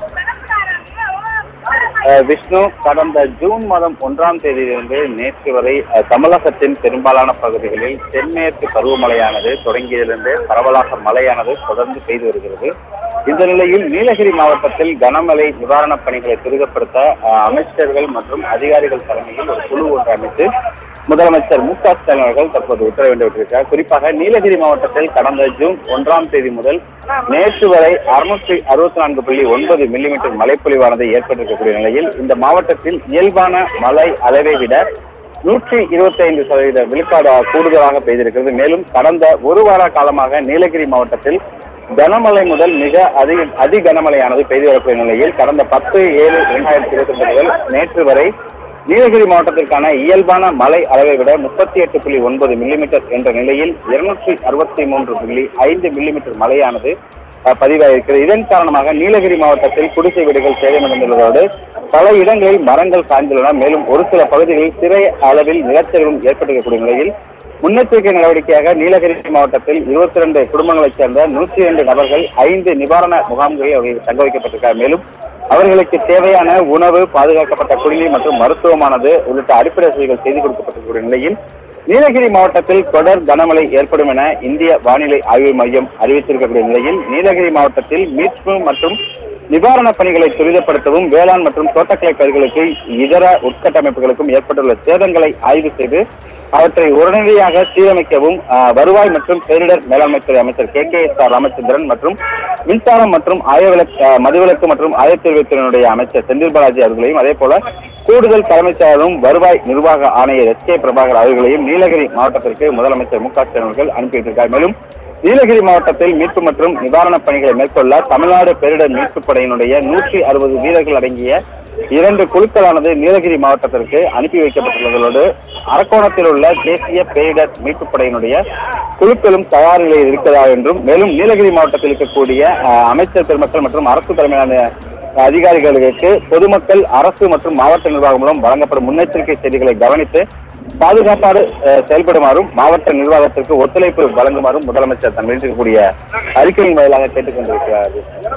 அஹ் விஷ்ணு கடந்த ஜூன் மாதம் ஒன்றாம் தேதியிலிருந்து நேற்று வரை அஹ், தமிழகத்தின் பெரும்பாலான பகுதிகளில் தென்மேற்கு பருவமழையானது தொடங்கியதிலிருந்து பரவலாக மழையானது தொடர்ந்து பெய்து வருகிறது இந்த நிலையில் நீலகிரி மாவட்டத்தில் கனமழை நிவாரணப் பணிகளை துரிதப்படுத்த அஹ், அமைச்சர்கள் மற்றும் அதிகாரிகள் தலைமையில் ஒரு குழு ஒன்று அமைத்து முதலமைச்சர் மு க ஸ்டாலின் அவர்கள் தற்போது உத்தரவிட்டிருக்கிறார் குறிப்பாக நீலகிரி மாவட்டத்தில் கடந்த ஜூன் ஒன்றாம் தேதி முதல் நேற்று வரை அறுநூற்றி அறுபத்தி நான்கு புள்ளி ஒன்பது மில்லிமீட்டர் மழைப்பொழிவானது ஏற்பட்டிருக்கக்கூடிய நிலையில் இந்த மாவட்டத்தில் இயல்பான மழை அளவை விட நூற்றி இருபத்தி ஐந்து சதவீத விழுக்காடு கூடுதலாக பெய்திருக்கிறது மேலும் கடந்த ஒரு வார காலமாக நீலகிரி மாவட்டத்தில் கனமழை முதல் மிக அதிக அதி கனமழையானது பெய்து வரக்கூடிய நிலையில் கடந்த பத்து ஏழு இரண்டாயிரத்தி இருபத்தி ரெண்டு முதல் நேற்று வரை நீலகிரி மாவட்டத்திற்கான இயல்பான மழை அளவை விட முப்பத்தி எட்டு புள்ளி ஒன்பது மில்லிமீட்டர் என்ற நிலையில் இருநூற்றி அறுபத்தி மூன்று புள்ளி ஐந்து மில்லிமீட்டர் மழையானது அஹ், பதிவாகியிருக்கிறது இதன் காரணமாக நீலகிரி மாவட்டத்தில் குடிசை வீடுகள் சேதமடைந்துள்ளதோடு பல இடங்களில் மரங்கள் சாய்ந்துள்ளன மேலும் ஒரு சில பகுதிகளில் சிறை அளவில் நிலச்சரிவும் ஏற்பட்டிருக்கக்கூடிய நிலையில் முன்னெச்சரிக்கை நடவடிக்கையாக நீலகிரி மாவட்டத்தில் இருபத்தி ரெண்டு குடும்பங்களைச் சேர்ந்த நூற்றி இரண்டு நபர்கள் ஐந்து நிவாரண முகாம்களில் அவர்கள் தங்க வைக்கப்பட்டிருக்கிறார் மேலும் அவர்களுக்கு தேவையான உணவு பாதுகாக்கப்பட்ட குடிநீர் மற்றும் மருத்துவமானது உள்ளிட்ட அடிப்படை வசதிகள் செய்து கொடுக்கப்பட்டிருக்கிற நிலையில் நீலகிரி மாவட்டத்தில் தொடர் கனமழை ஏற்படும் என இந்திய வானிலை ஆய்வு மையம் அறிவித்திருக்கக்கூடிய நிலையில் நீலகிரி மாவட்டத்தில் மீட்பு மற்றும் நிவாரணப் பணிகளை துரிதப்படுத்தவும் வேளாண் மற்றும் தோட்டக்கலை பயிர்களுக்கு இதர உட்கட்டமைப்புகளுக்கும் ஏற்பட்டுள்ள சேதங்களை ஆய்வு செய்து அவற்றை உடனடியாக சீரமைக்கவும் ஆஹ், வருவாய் மற்றும் பேரிடர் மேலாண்மை துறை அமைச்சர் K K S R Ramachandran மற்றும் மின்சாரம் மற்றும் ஆயவிலக்கு ஆஹ், மதுவிலக்கு மற்றும் ஆயத்தீர்வைத்துறையினுடைய அமைச்சர் செந்தில் பாலாஜி அவர்களையும் அதே போல கூடுதல் தலைமைச் செயலரும் வருவாய் நிர்வாக ஆணையர் எஸ் கே பிரபாகர் அவர்களையும் நீலகிரி மாவட்டத்திற்கு முதலமைச்சர் மு க ஸ்டாலின் அவர்கள் அனுப்பி வைத்திருக்கார் மேலும் நீலகிரி மாவட்டத்தில் மீட்பு மற்றும் நிவாரணப் பணிகளை மேற்கொள்ள தமிழ்நாடு பேரிடர் மீட்புப் படையினுடைய நூற்றி அறுபது வீரர்கள் அடங்கிய இரண்டு குழுக்களானது நீலகிரி மாவட்டத்திற்கு அனுப்பி வைக்கப்பட்டுள்ளதோடு அரக்கோணத்தில் உள்ள தேசிய பேரிடர் மீட்புப் படையினுடைய குழுக்களும் தயார் நிலையில் இருக்கிறதா என்றும் மேலும் நீலகிரி மாவட்டத்தில் இருக்கக்கூடிய அஹ், அமைச்சர் பெருமக்கள் மற்றும் அரசு தலைமையிலான அதிகாரிகளுக்கு பொதுமக்கள் அரசு மற்றும் மாவட்ட நிர்வாகம் மூலம் வழங்கப்படும் முன்னெச்சரிக்கை செய்திகளை கவனித்து பாதுகாப்பாடு அஹ், செயல்படுமாறும் மாவட்ட நிர்வாகத்திற்கு ஒத்துழைப்பு வழங்குமாறும் முதலமைச்சர் தன் வெளியிட்டிருக்கக்கூடிய அறிக்கையின் வாயிலாக கேட்டுக் கொண்டிருக்கிறார்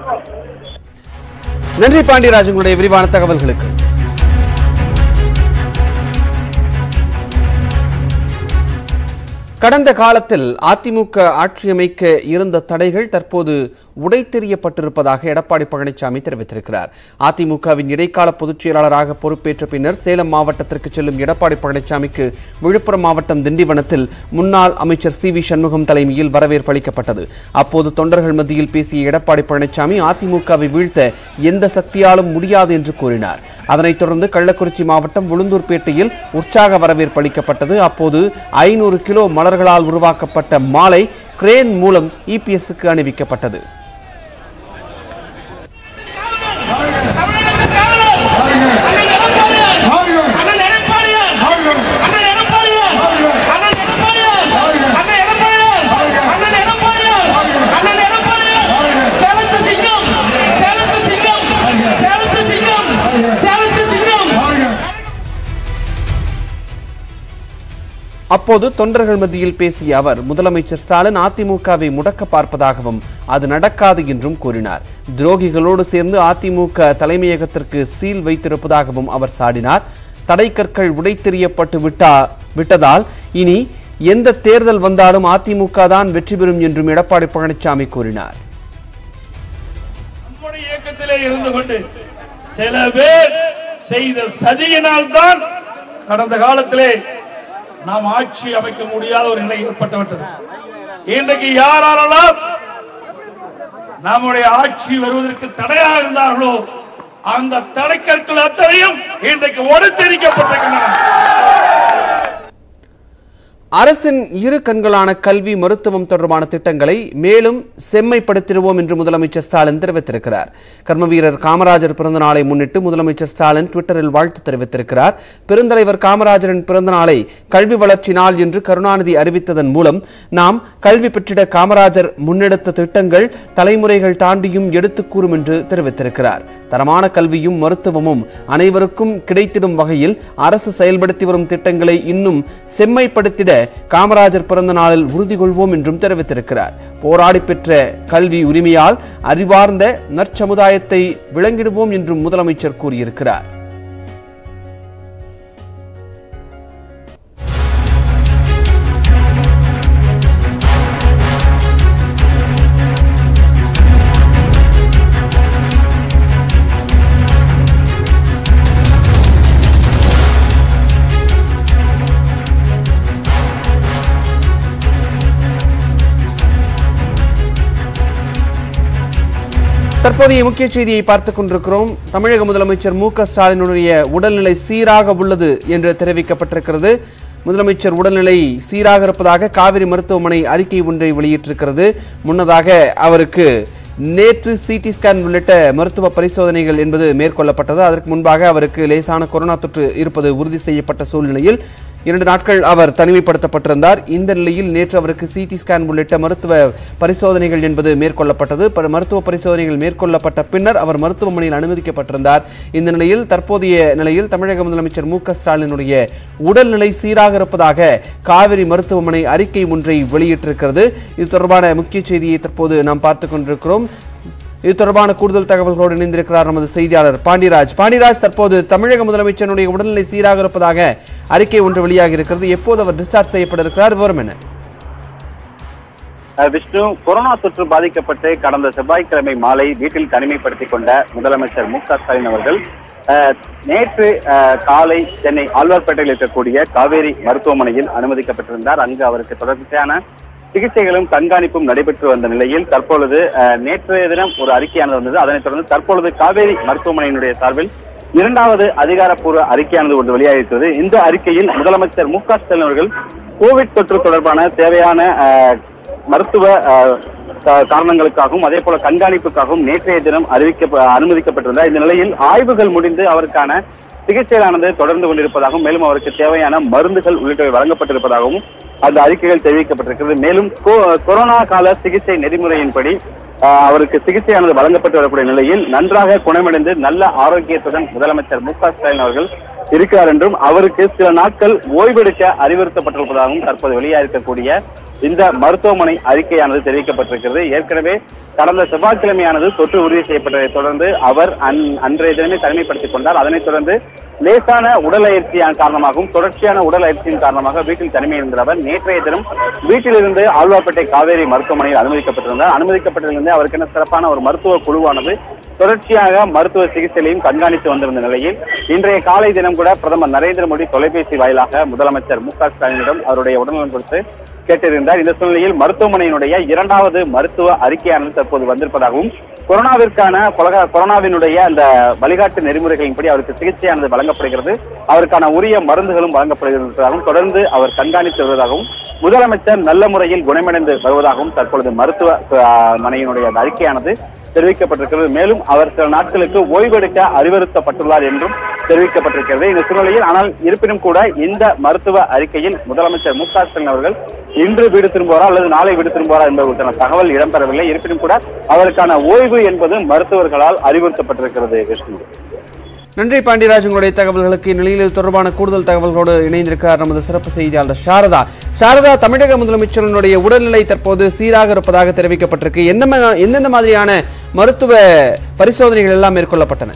நன்றி பாண்டியராஜ் உங்களுடைய விரிவான தகவல்களுக்கு கடந்த காலத்தில் அதிமுக ஆட்சியமைக்க இருந்த தடைகள் தற்போது உடைத்தெறியப்பட்டிருப்பதாக எடப்பாடி பழனிசாமி தெரிவித்திருக்கிறார் அதிமுகவின் இடைக்கால பொதுச் செயலாளராக பொறுப்பேற்ற பின்னர் சேலம் மாவட்டத்திற்கு செல்லும் எடப்பாடி பழனிசாமிக்கு விழுப்புரம் மாவட்டம் திண்டிவனத்தில் முன்னாள் அமைச்சர் சி வி சண்முகம் தலைமையில் வரவேற்பு அளிக்கப்பட்டது அப்போது தொண்டர்கள் மத்தியில் பேசிய எடப்பாடி பழனிசாமி அதிமுகவை வீழ்த்த எந்த சக்தியாலும் முடியாது என்று கூறினார் அதனைத் தொடர்ந்து கள்ளக்குறிச்சி மாவட்டம் உளுந்தூர்பேட்டையில் உற்சாக வரவேற்பு அளிக்கப்பட்டது அப்போது ஐநூறு கிலோ மலர்களால் உருவாக்கப்பட்ட மாலை கிரேன் மூலம் இபிஎஸ்க்கு அணிவிக்கப்பட்டது அப்போது தொண்டர்கள் மத்தியில் பேசிய அவர் முதலமைச்சர் ஸ்டாலின் அதிமுகவை முடக்க பார்ப்பதாகவும் அது நடக்காது என்றும் கூறினார் துரோகிகளோடு சேர்ந்து அதிமுக தலைமையகத்திற்கு சீல் வைத்திருப்பதாகவும் அவர் சாடினார் தடைக்கற்கள் உடைத்தெறியப்பட்டு விட்டா விட்டதால் இனி எந்த தேர்தல் வந்தாலும் அதிமுக தான் வெற்றி பெறும் என்றும் எடப்பாடி பழனிசாமி கூறினார் நம்முடைய இயக்கத்திலே இருந்து கொண்டு சில பேர் செய்த சதியினால் தான் கடந்த காலத்திலே நாம் ஆட்சி அமைக்க முடியாத ஒரு நிலை ஏற்பட்டுவிட்டது இன்றைக்கு யாரெல்லாம் நம்முடைய ஆட்சி வருவதற்கு தடையாக இருந்தார்களோ அந்த தடைக்கற்கள் அத்தனையும் இன்றைக்கு ஒடுத்தெரிக்கப்பட்டிருக்கின்றன அரசின் இரு கண்களான கல்வி மருத்துவம் தொடர்பான திட்டங்களை மேலும் செம்மைப்படுத்திடுவோம் என்று முதலமைச்சர் ஸ்டாலின் தெரிவித்திருக்கிறார் கர்மவீரர் காமராஜர் பிறந்த நாளை முன்னிட்டு முதலமைச்சர் ஸ்டாலின் ட்விட்டரில் வாழ்த்து தெரிவித்திருக்கிறார் பெருந்தலைவர் காமராஜரின் பிறந்த நாளை கல்வி வளர்ச்சி நாள் என்று கருணாநிதி அறிவித்ததன் மூலம் நாம் கல்வி பெற்றிட காமராஜர் முன்னெடுத்த திட்டங்கள் தலைமுறைகள் தாண்டியும் எடுத்துக் கூறும் என்று தெரிவித்திருக்கிறார் தரமான கல்வியும் மருத்துவமும் அனைவருக்கும் கிடைத்திடும் வகையில் அரசு செயல்படுத்தி வரும் திட்டங்களை இன்னும் செம்மைப்படுத்திட காமராஜர் பிறந்த நாளில் உறுதி கொள்வோம் என்றும் தெரிவித்திருக்கிறார் போராடி பெற்ற கல்வி உரிமையால் அறிவார்ந்த நற்சமுதாயத்தை விளங்கிடுவோம் என்றும் முதலமைச்சர் கூறியிருக்கிறார் தற்போதைய முக்கிய செய்தியை பார்த்துக் கொண்டிருக்கிறோம் தமிழக முதலமைச்சர் மு க ஸ்டாலினுடைய உடல்நிலை சீராக உள்ளது என்று தெரிவிக்கப்பட்டிருக்கிறது முதலமைச்சர் உடல்நிலை சீராக இருப்பதாக காவிரி மருத்துவமனை அறிக்கை ஒன்றை வெளியிட்டிருக்கிறது முன்னதாக அவருக்கு நேற்று சிடி ஸ்கேன் உள்ளிட்ட மருத்துவ பரிசோதனைகள் என்பது மேற்கொள்ளப்பட்டது அதற்கு முன்பாக அவருக்கு லேசான கொரோனா தொற்று இருப்பது உறுதி செய்யப்பட்ட சூழ்நிலையில் இரண்டு நாட்கள் அவர் தனிமைப்படுத்தப்பட்டிருந்தார் இந்த நிலையில் நேற்று அவருக்கு சிடி ஸ்கேன் உள்ளிட்ட மருத்துவ பரிசோதனைகள் என்பது மேற்கொள்ளப்பட்டது ப- மருத்துவ பரிசோதனைகள் மேற்கொள்ளப்பட்ட பின்னர் அவர் மருத்துவமனையில் அனுமதிக்கப்பட்டிருந்தார் இந்த நிலையில் தற்போதைய நிலையில் தமிழக முதலமைச்சர் மு க ஸ்டாலினுடைய உடல்நிலை சீராக இருப்பதாக காவிரி மருத்துவமனை அறிக்கை ஒன்றை வெளியிட்டிருக்கிறது இது தொடர்பான முக்கிய செய்தியை தற்போது நாம் பார்த்துக் கொண்டிருக்கிறோம் இது தொடர்பான கூடுதல் தகவல்களோடு இணைந்திருக்கிறார் நமது செய்தியாளர் பாண்டியராஜ் பாண்டியராஜ் தற்போது தமிழக முதலமைச்சருடைய உடல்நிலை சீராக இருப்பதாக அறிக்கை ஒன்று வெளியாகி இருக்கிறது எப்போது அவர் டிஸ்சார்ஜ் செய்யப்பட இருக்கிறார் விவரம் என்ன அஹ் விஷ்ணு கொரோனா தொற்று பாதிக்கப்பட்டு கடந்த செவ்வாய்க்கிழமை மாலை வீட்டில் தனிமைப்படுத்திக் கொண்ட முதலமைச்சர் மு க ஸ்டாலின் அவர்கள் அஹ், நேற்று அஹ், காலை சென்னை ஆழ்வார்பேட்டையில் இருக்கக்கூடிய காவேரி மருத்துவமனையில் அனுமதிக்கப்பட்டிருந்தார் அங்கு அவருக்கு தொடர்ச்சியான சிகிச்சைகளும் கண்காணிப்பும் நடைபெற்று வந்த நிலையில் தற்பொழுது அஹ், நேற்றைய தினம் ஒரு அறிக்கையானது வந்தது அதனைத் தொடர்ந்து தற்பொழுது காவேரி மருத்துவமனையினுடைய சார்பில் இரண்டாவது அதிகாரப்பூர்வ அறிக்கையானது ஒன்று வெளியாகிருக்கிறது இந்த அறிக்கையில் முதலமைச்சர் மு க ஸ்டாலின் அவர்கள் கோவிட் தொற்று தொடர்பான தேவையான அஹ், மருத்துவ அஹ், கா- காரணங்களுக்காகவும் அதே போல கண்காணிப்புக்காகவும் நேற்றைய தினம் அறிவிக்க அனுமதிக்கப்பட்டிருந்தார் இந்த நிலையில் ஆய்வுகள் முடிந்து அவருக்கான சிகிச்சையானது தொடர்ந்து கொண்டிருப்பதாகவும் மேலும் அவருக்கு தேவையான மருந்துகள் உள்ளிட்டவை வழங்கப்பட்டிருப்பதாகவும் அந்த அறிக்கைகள் தெரிவிக்கப்பட்டிருக்கிறது மேலும் கொ- கொரோனா கால சிகிச்சை நெறிமுறையின்படி ஆஹ், அவருக்கு சிகிச்சையானது வழங்கப்பட்டு வரக்கூடிய நிலையில் நன்றாக குணமடைந்து நல்ல ஆரோக்கியத்துடன் முதலமைச்சர் மு க ஸ்டாலின் அவர்கள் இருக்கிறார் என்றும் அவருக்கு சில நாட்கள் ஓய்வெடுக்க அறிவுறுத்தப்பட்டிருப்பதாகவும் தற்போது வெளியாயிருக்கக்கூடிய இந்த மருத்துவமனை அறிக்கையானது தெரிவிக்கப்பட்டிருக்கிறது ஏற்கனவே கடந்த செவ்வாய்க்கிழமையானது தொற்று உறுதி செய்யப்பட்டதை தொடர்ந்து அவர் அன் அன்றைய தினமே தனிமைப்படுத்திக் கொண்டார் அதனைத் தொடர்ந்து லேசான உடல் அயற்சியின் காரணமாகவும் தொடர்ச்சியான உடல் அயற்சியின் காரணமாக வீட்டில் தனிமை இருந்த அவர் நேற்றைய தினம் வீட்டிலிருந்து ஆழ்வார்பேட்டை காவேரி மருத்துவமனையில் அனுமதிக்கப்பட்டிருந்தார் அனுமதிக்கப்பட்டிருந்தே அவருக்கென சிறப்பான ஒரு மருத்துவ குழுவானது தொடர்ச்சியாக மருத்துவ சிகிச்சையிலையும் கண்காணித்து வந்திருந்த நிலையில் இன்றைய காலை தினம் கூட பிரதமர் நரேந்திர மோடி தொலைபேசி வாயிலாக முதலமைச்சர் மு க ஸ்டாலினிடம் அவருடைய உடல்நலம் குறித்து கேட்டிருந்தார் இந்த சூழ்நிலையில் மருத்துவமனையினுடைய இரண்டாவது மருத்துவ அறிக்கையானது தற்போது வந்திருப்பதாகவும் கொரோனாவிற்கான கொலகா- கொரோனாவினுடைய அந்த வழிகாட்டு நெறிமுறைகளின்படி அவருக்கு சிகிச்சையானது வழங்கப்படுகிறது அவருக்கான உரிய மருந்துகளும் வழங்கப்படுகிறதாகவும் தொடர்ந்து அவர் கண்காணித்து வருவதாகவும் முதலமைச்சர் நல்ல முறையில் குணமடைந்து வருவதாகவும் தற்பொழுது மருத்துவ அஹ், மனையினுடைய அந்த அறிக்கையானது தெரிவிக்கப்பட்டிருக்கிறது மேலும் அவர் சில நாட்களுக்கு ஓய்வெடுக்க அறிவுறுத்தப்பட்டுள்ளார் என்றும் தெரிவிக்கப்பட்டிருக்கிறது இந்த சூழ்நிலையில் ஆனால் இருப்பினும் கூட இந்த மருத்துவ அறிக்கையில் முதலமைச்சர் மு க ஸ்டாலின் அவர்கள் இன்று வீடு திரும்புவாரா அல்லது நாளை வீடு திரும்புவாரா என்பதற்கான தகவல் இடம்பெறவில்லை இருப்பினும் கூட அவருக்கான ஓய்வு என்பது மருத்துவர்களால் அறிவுறுத்தப்பட்டிருக்கிறது விஷ்ணு நன்றி பாண்டியராஜ் உங்களுடைய தகவல்களுக்கு இந்நிலையில் இது தொடர்பான கூடுதல் தகவல்களோடு இணைந்திருக்கிறார் நமது சிறப்பு செய்தியாளர் சாரதா சாரதா தமிழக முதலமைச்சரினுடைய உடல்நிலை தற்போது சீராக இருப்பதாக தெரிவிக்கப்பட்டிருக்கு என்ன மா- எந்தெந்த மாதிரியான மருத்துவ பரிசோதனைகள் எல்லாம் மேற்கொள்ளப்பட்டன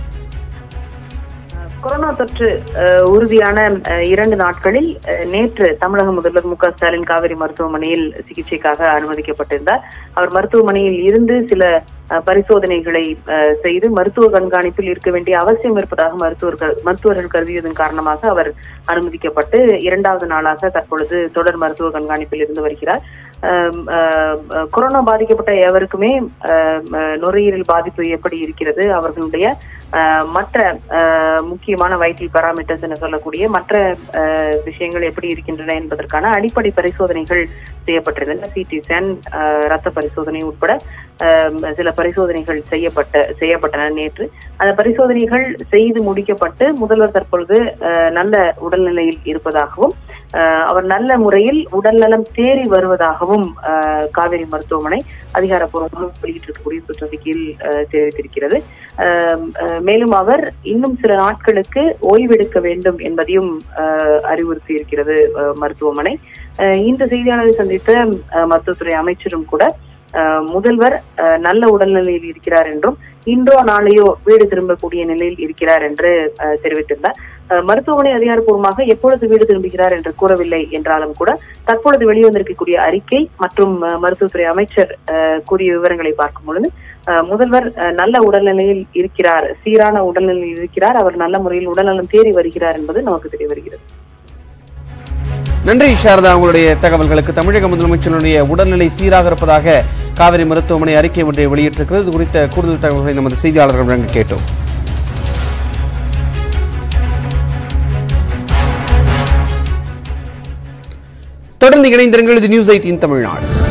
கொரோனா தொற்று அஹ், உறுதியான அஹ், இரண்டு நாட்களில் அஹ், நேற்று தமிழக முதல்வர் மு க ஸ்டாலின் காவிரி மருத்துவமனையில் சிகிச்சைக்காக அனுமதிக்கப்பட்டிருந்தார் அவர் மருத்துவமனையில் இருந்து சில அஹ், பரிசோதனைகளை அஹ், செய்து மருத்துவ கண்காணிப்பில் இருக்க வேண்டிய அவசியம் இருப்பதாக மருத்துவர்கள் மருத்துவர்கள் கருதியதன் காரணமாக அவர் அனுமதிக்கப்பட்டு இரண்டாவது நாளாக தற்பொழுது தொடர் மருத்துவ கண்காணிப்பில் இருந்து வருகிறார் அஹ், அஹ், அஹ், கொரோனா பாதிக்கப்பட்ட எவருக்குமே அஹ், அஹ், நுரையீரல் பாதிப்பு எப்படி இருக்கிறது அவர்களுடைய அஹ், மற்ற அஹ், முக்கியமான வைட்டல் பாராமீட்டர்ஸ் என சொல்லக்கூடிய மற்ற அஹ், விஷயங்கள் எப்படி இருக்கின்றன என்பதற்கான அடிப்படை பரிசோதனைகள் செய்யப்பட்டிருந்தன சிடி ஸ்கேன் ரத்த பரிசோதனை உட்பட அஹ், சில பரிசோதனைகள் செய்யப்பட்ட செய்யப்பட்டன நேற்று அந்த பரிசோதனைகள் செய்து முடிக்கப்பட்டு முதல்வர் தற்பொழுது அஹ், நல்ல உடல்நிலையில் இருப்பதாகவும் அஹ், அவர் நல்ல முறையில் உடல்நலம் தேறி வருவதாகவும் அஹ், காவேரி மருத்துவமனை அதிகாரப்பூர்வமாக வெளியிட்டிருக்கக்கூடிய சுற்றறிக்கையில் அஹ், தெரிவித்திருக்கிறது அஹ், அஹ், மேலும் அவர் இன்னும் சில நாட்களுக்கு ஓய்வெடுக்க வேண்டும் என்பதையும் அஹ், அறிவுறுத்தி இருக்கிறது அஹ், மருத்துவமனை அஹ், இந்த செய்தியாளரை சந்தித்த அஹ், மருத்துவத்துறை அமைச்சரும் கூட அஹ், முதல்வர் அஹ், நல்ல உடல்நிலையில் இருக்கிறார் என்றும் இன்றோ நாளையோ வீடு திரும்பக்கூடிய நிலையில் இருக்கிறார் என்று அஹ், தெரிவித்திருந்தார் அஹ், மருத்துவமனை அதிகாரப்பூர்வமாக எப்பொழுது வீடு திரும்புகிறார் என்று கூறவில்லை என்றாலும் கூட தற்பொழுது வெளிவந்திருக்கக்கூடிய அறிக்கை மற்றும் அஹ், மருத்துவத்துறை அமைச்சர் அஹ், கூறிய விவரங்களை பார்க்கும் பொழுது அஹ், முதல்வர் அஹ், நல்ல உடல்நிலையில் இருக்கிறார் சீரான உடல்நிலையில் இருக்கிறார் அவர் நல்ல முறையில் உடல்நலம் தேறி வருகிறார் என்பது நமக்கு தெரிய வருகிறது நன்றி சாரதா உங்களுடைய தகவல்களுக்கு தமிழக முதலமைச்சருடைய உடல்நிலை சீராக இருப்பதாக காவிரி மருத்துவமனை அறிக்கை ஒன்றை வெளியிட்டிருக்கிறது இது குறித்த கூடுதல் தகவல்களை நமது செய்தியாளர்கள் வழங்க கேட்டோம் தொடர்ந்து இணைந்திருங்கள் இது நியூஸ் எயிட்டின் தமிழ்நாடு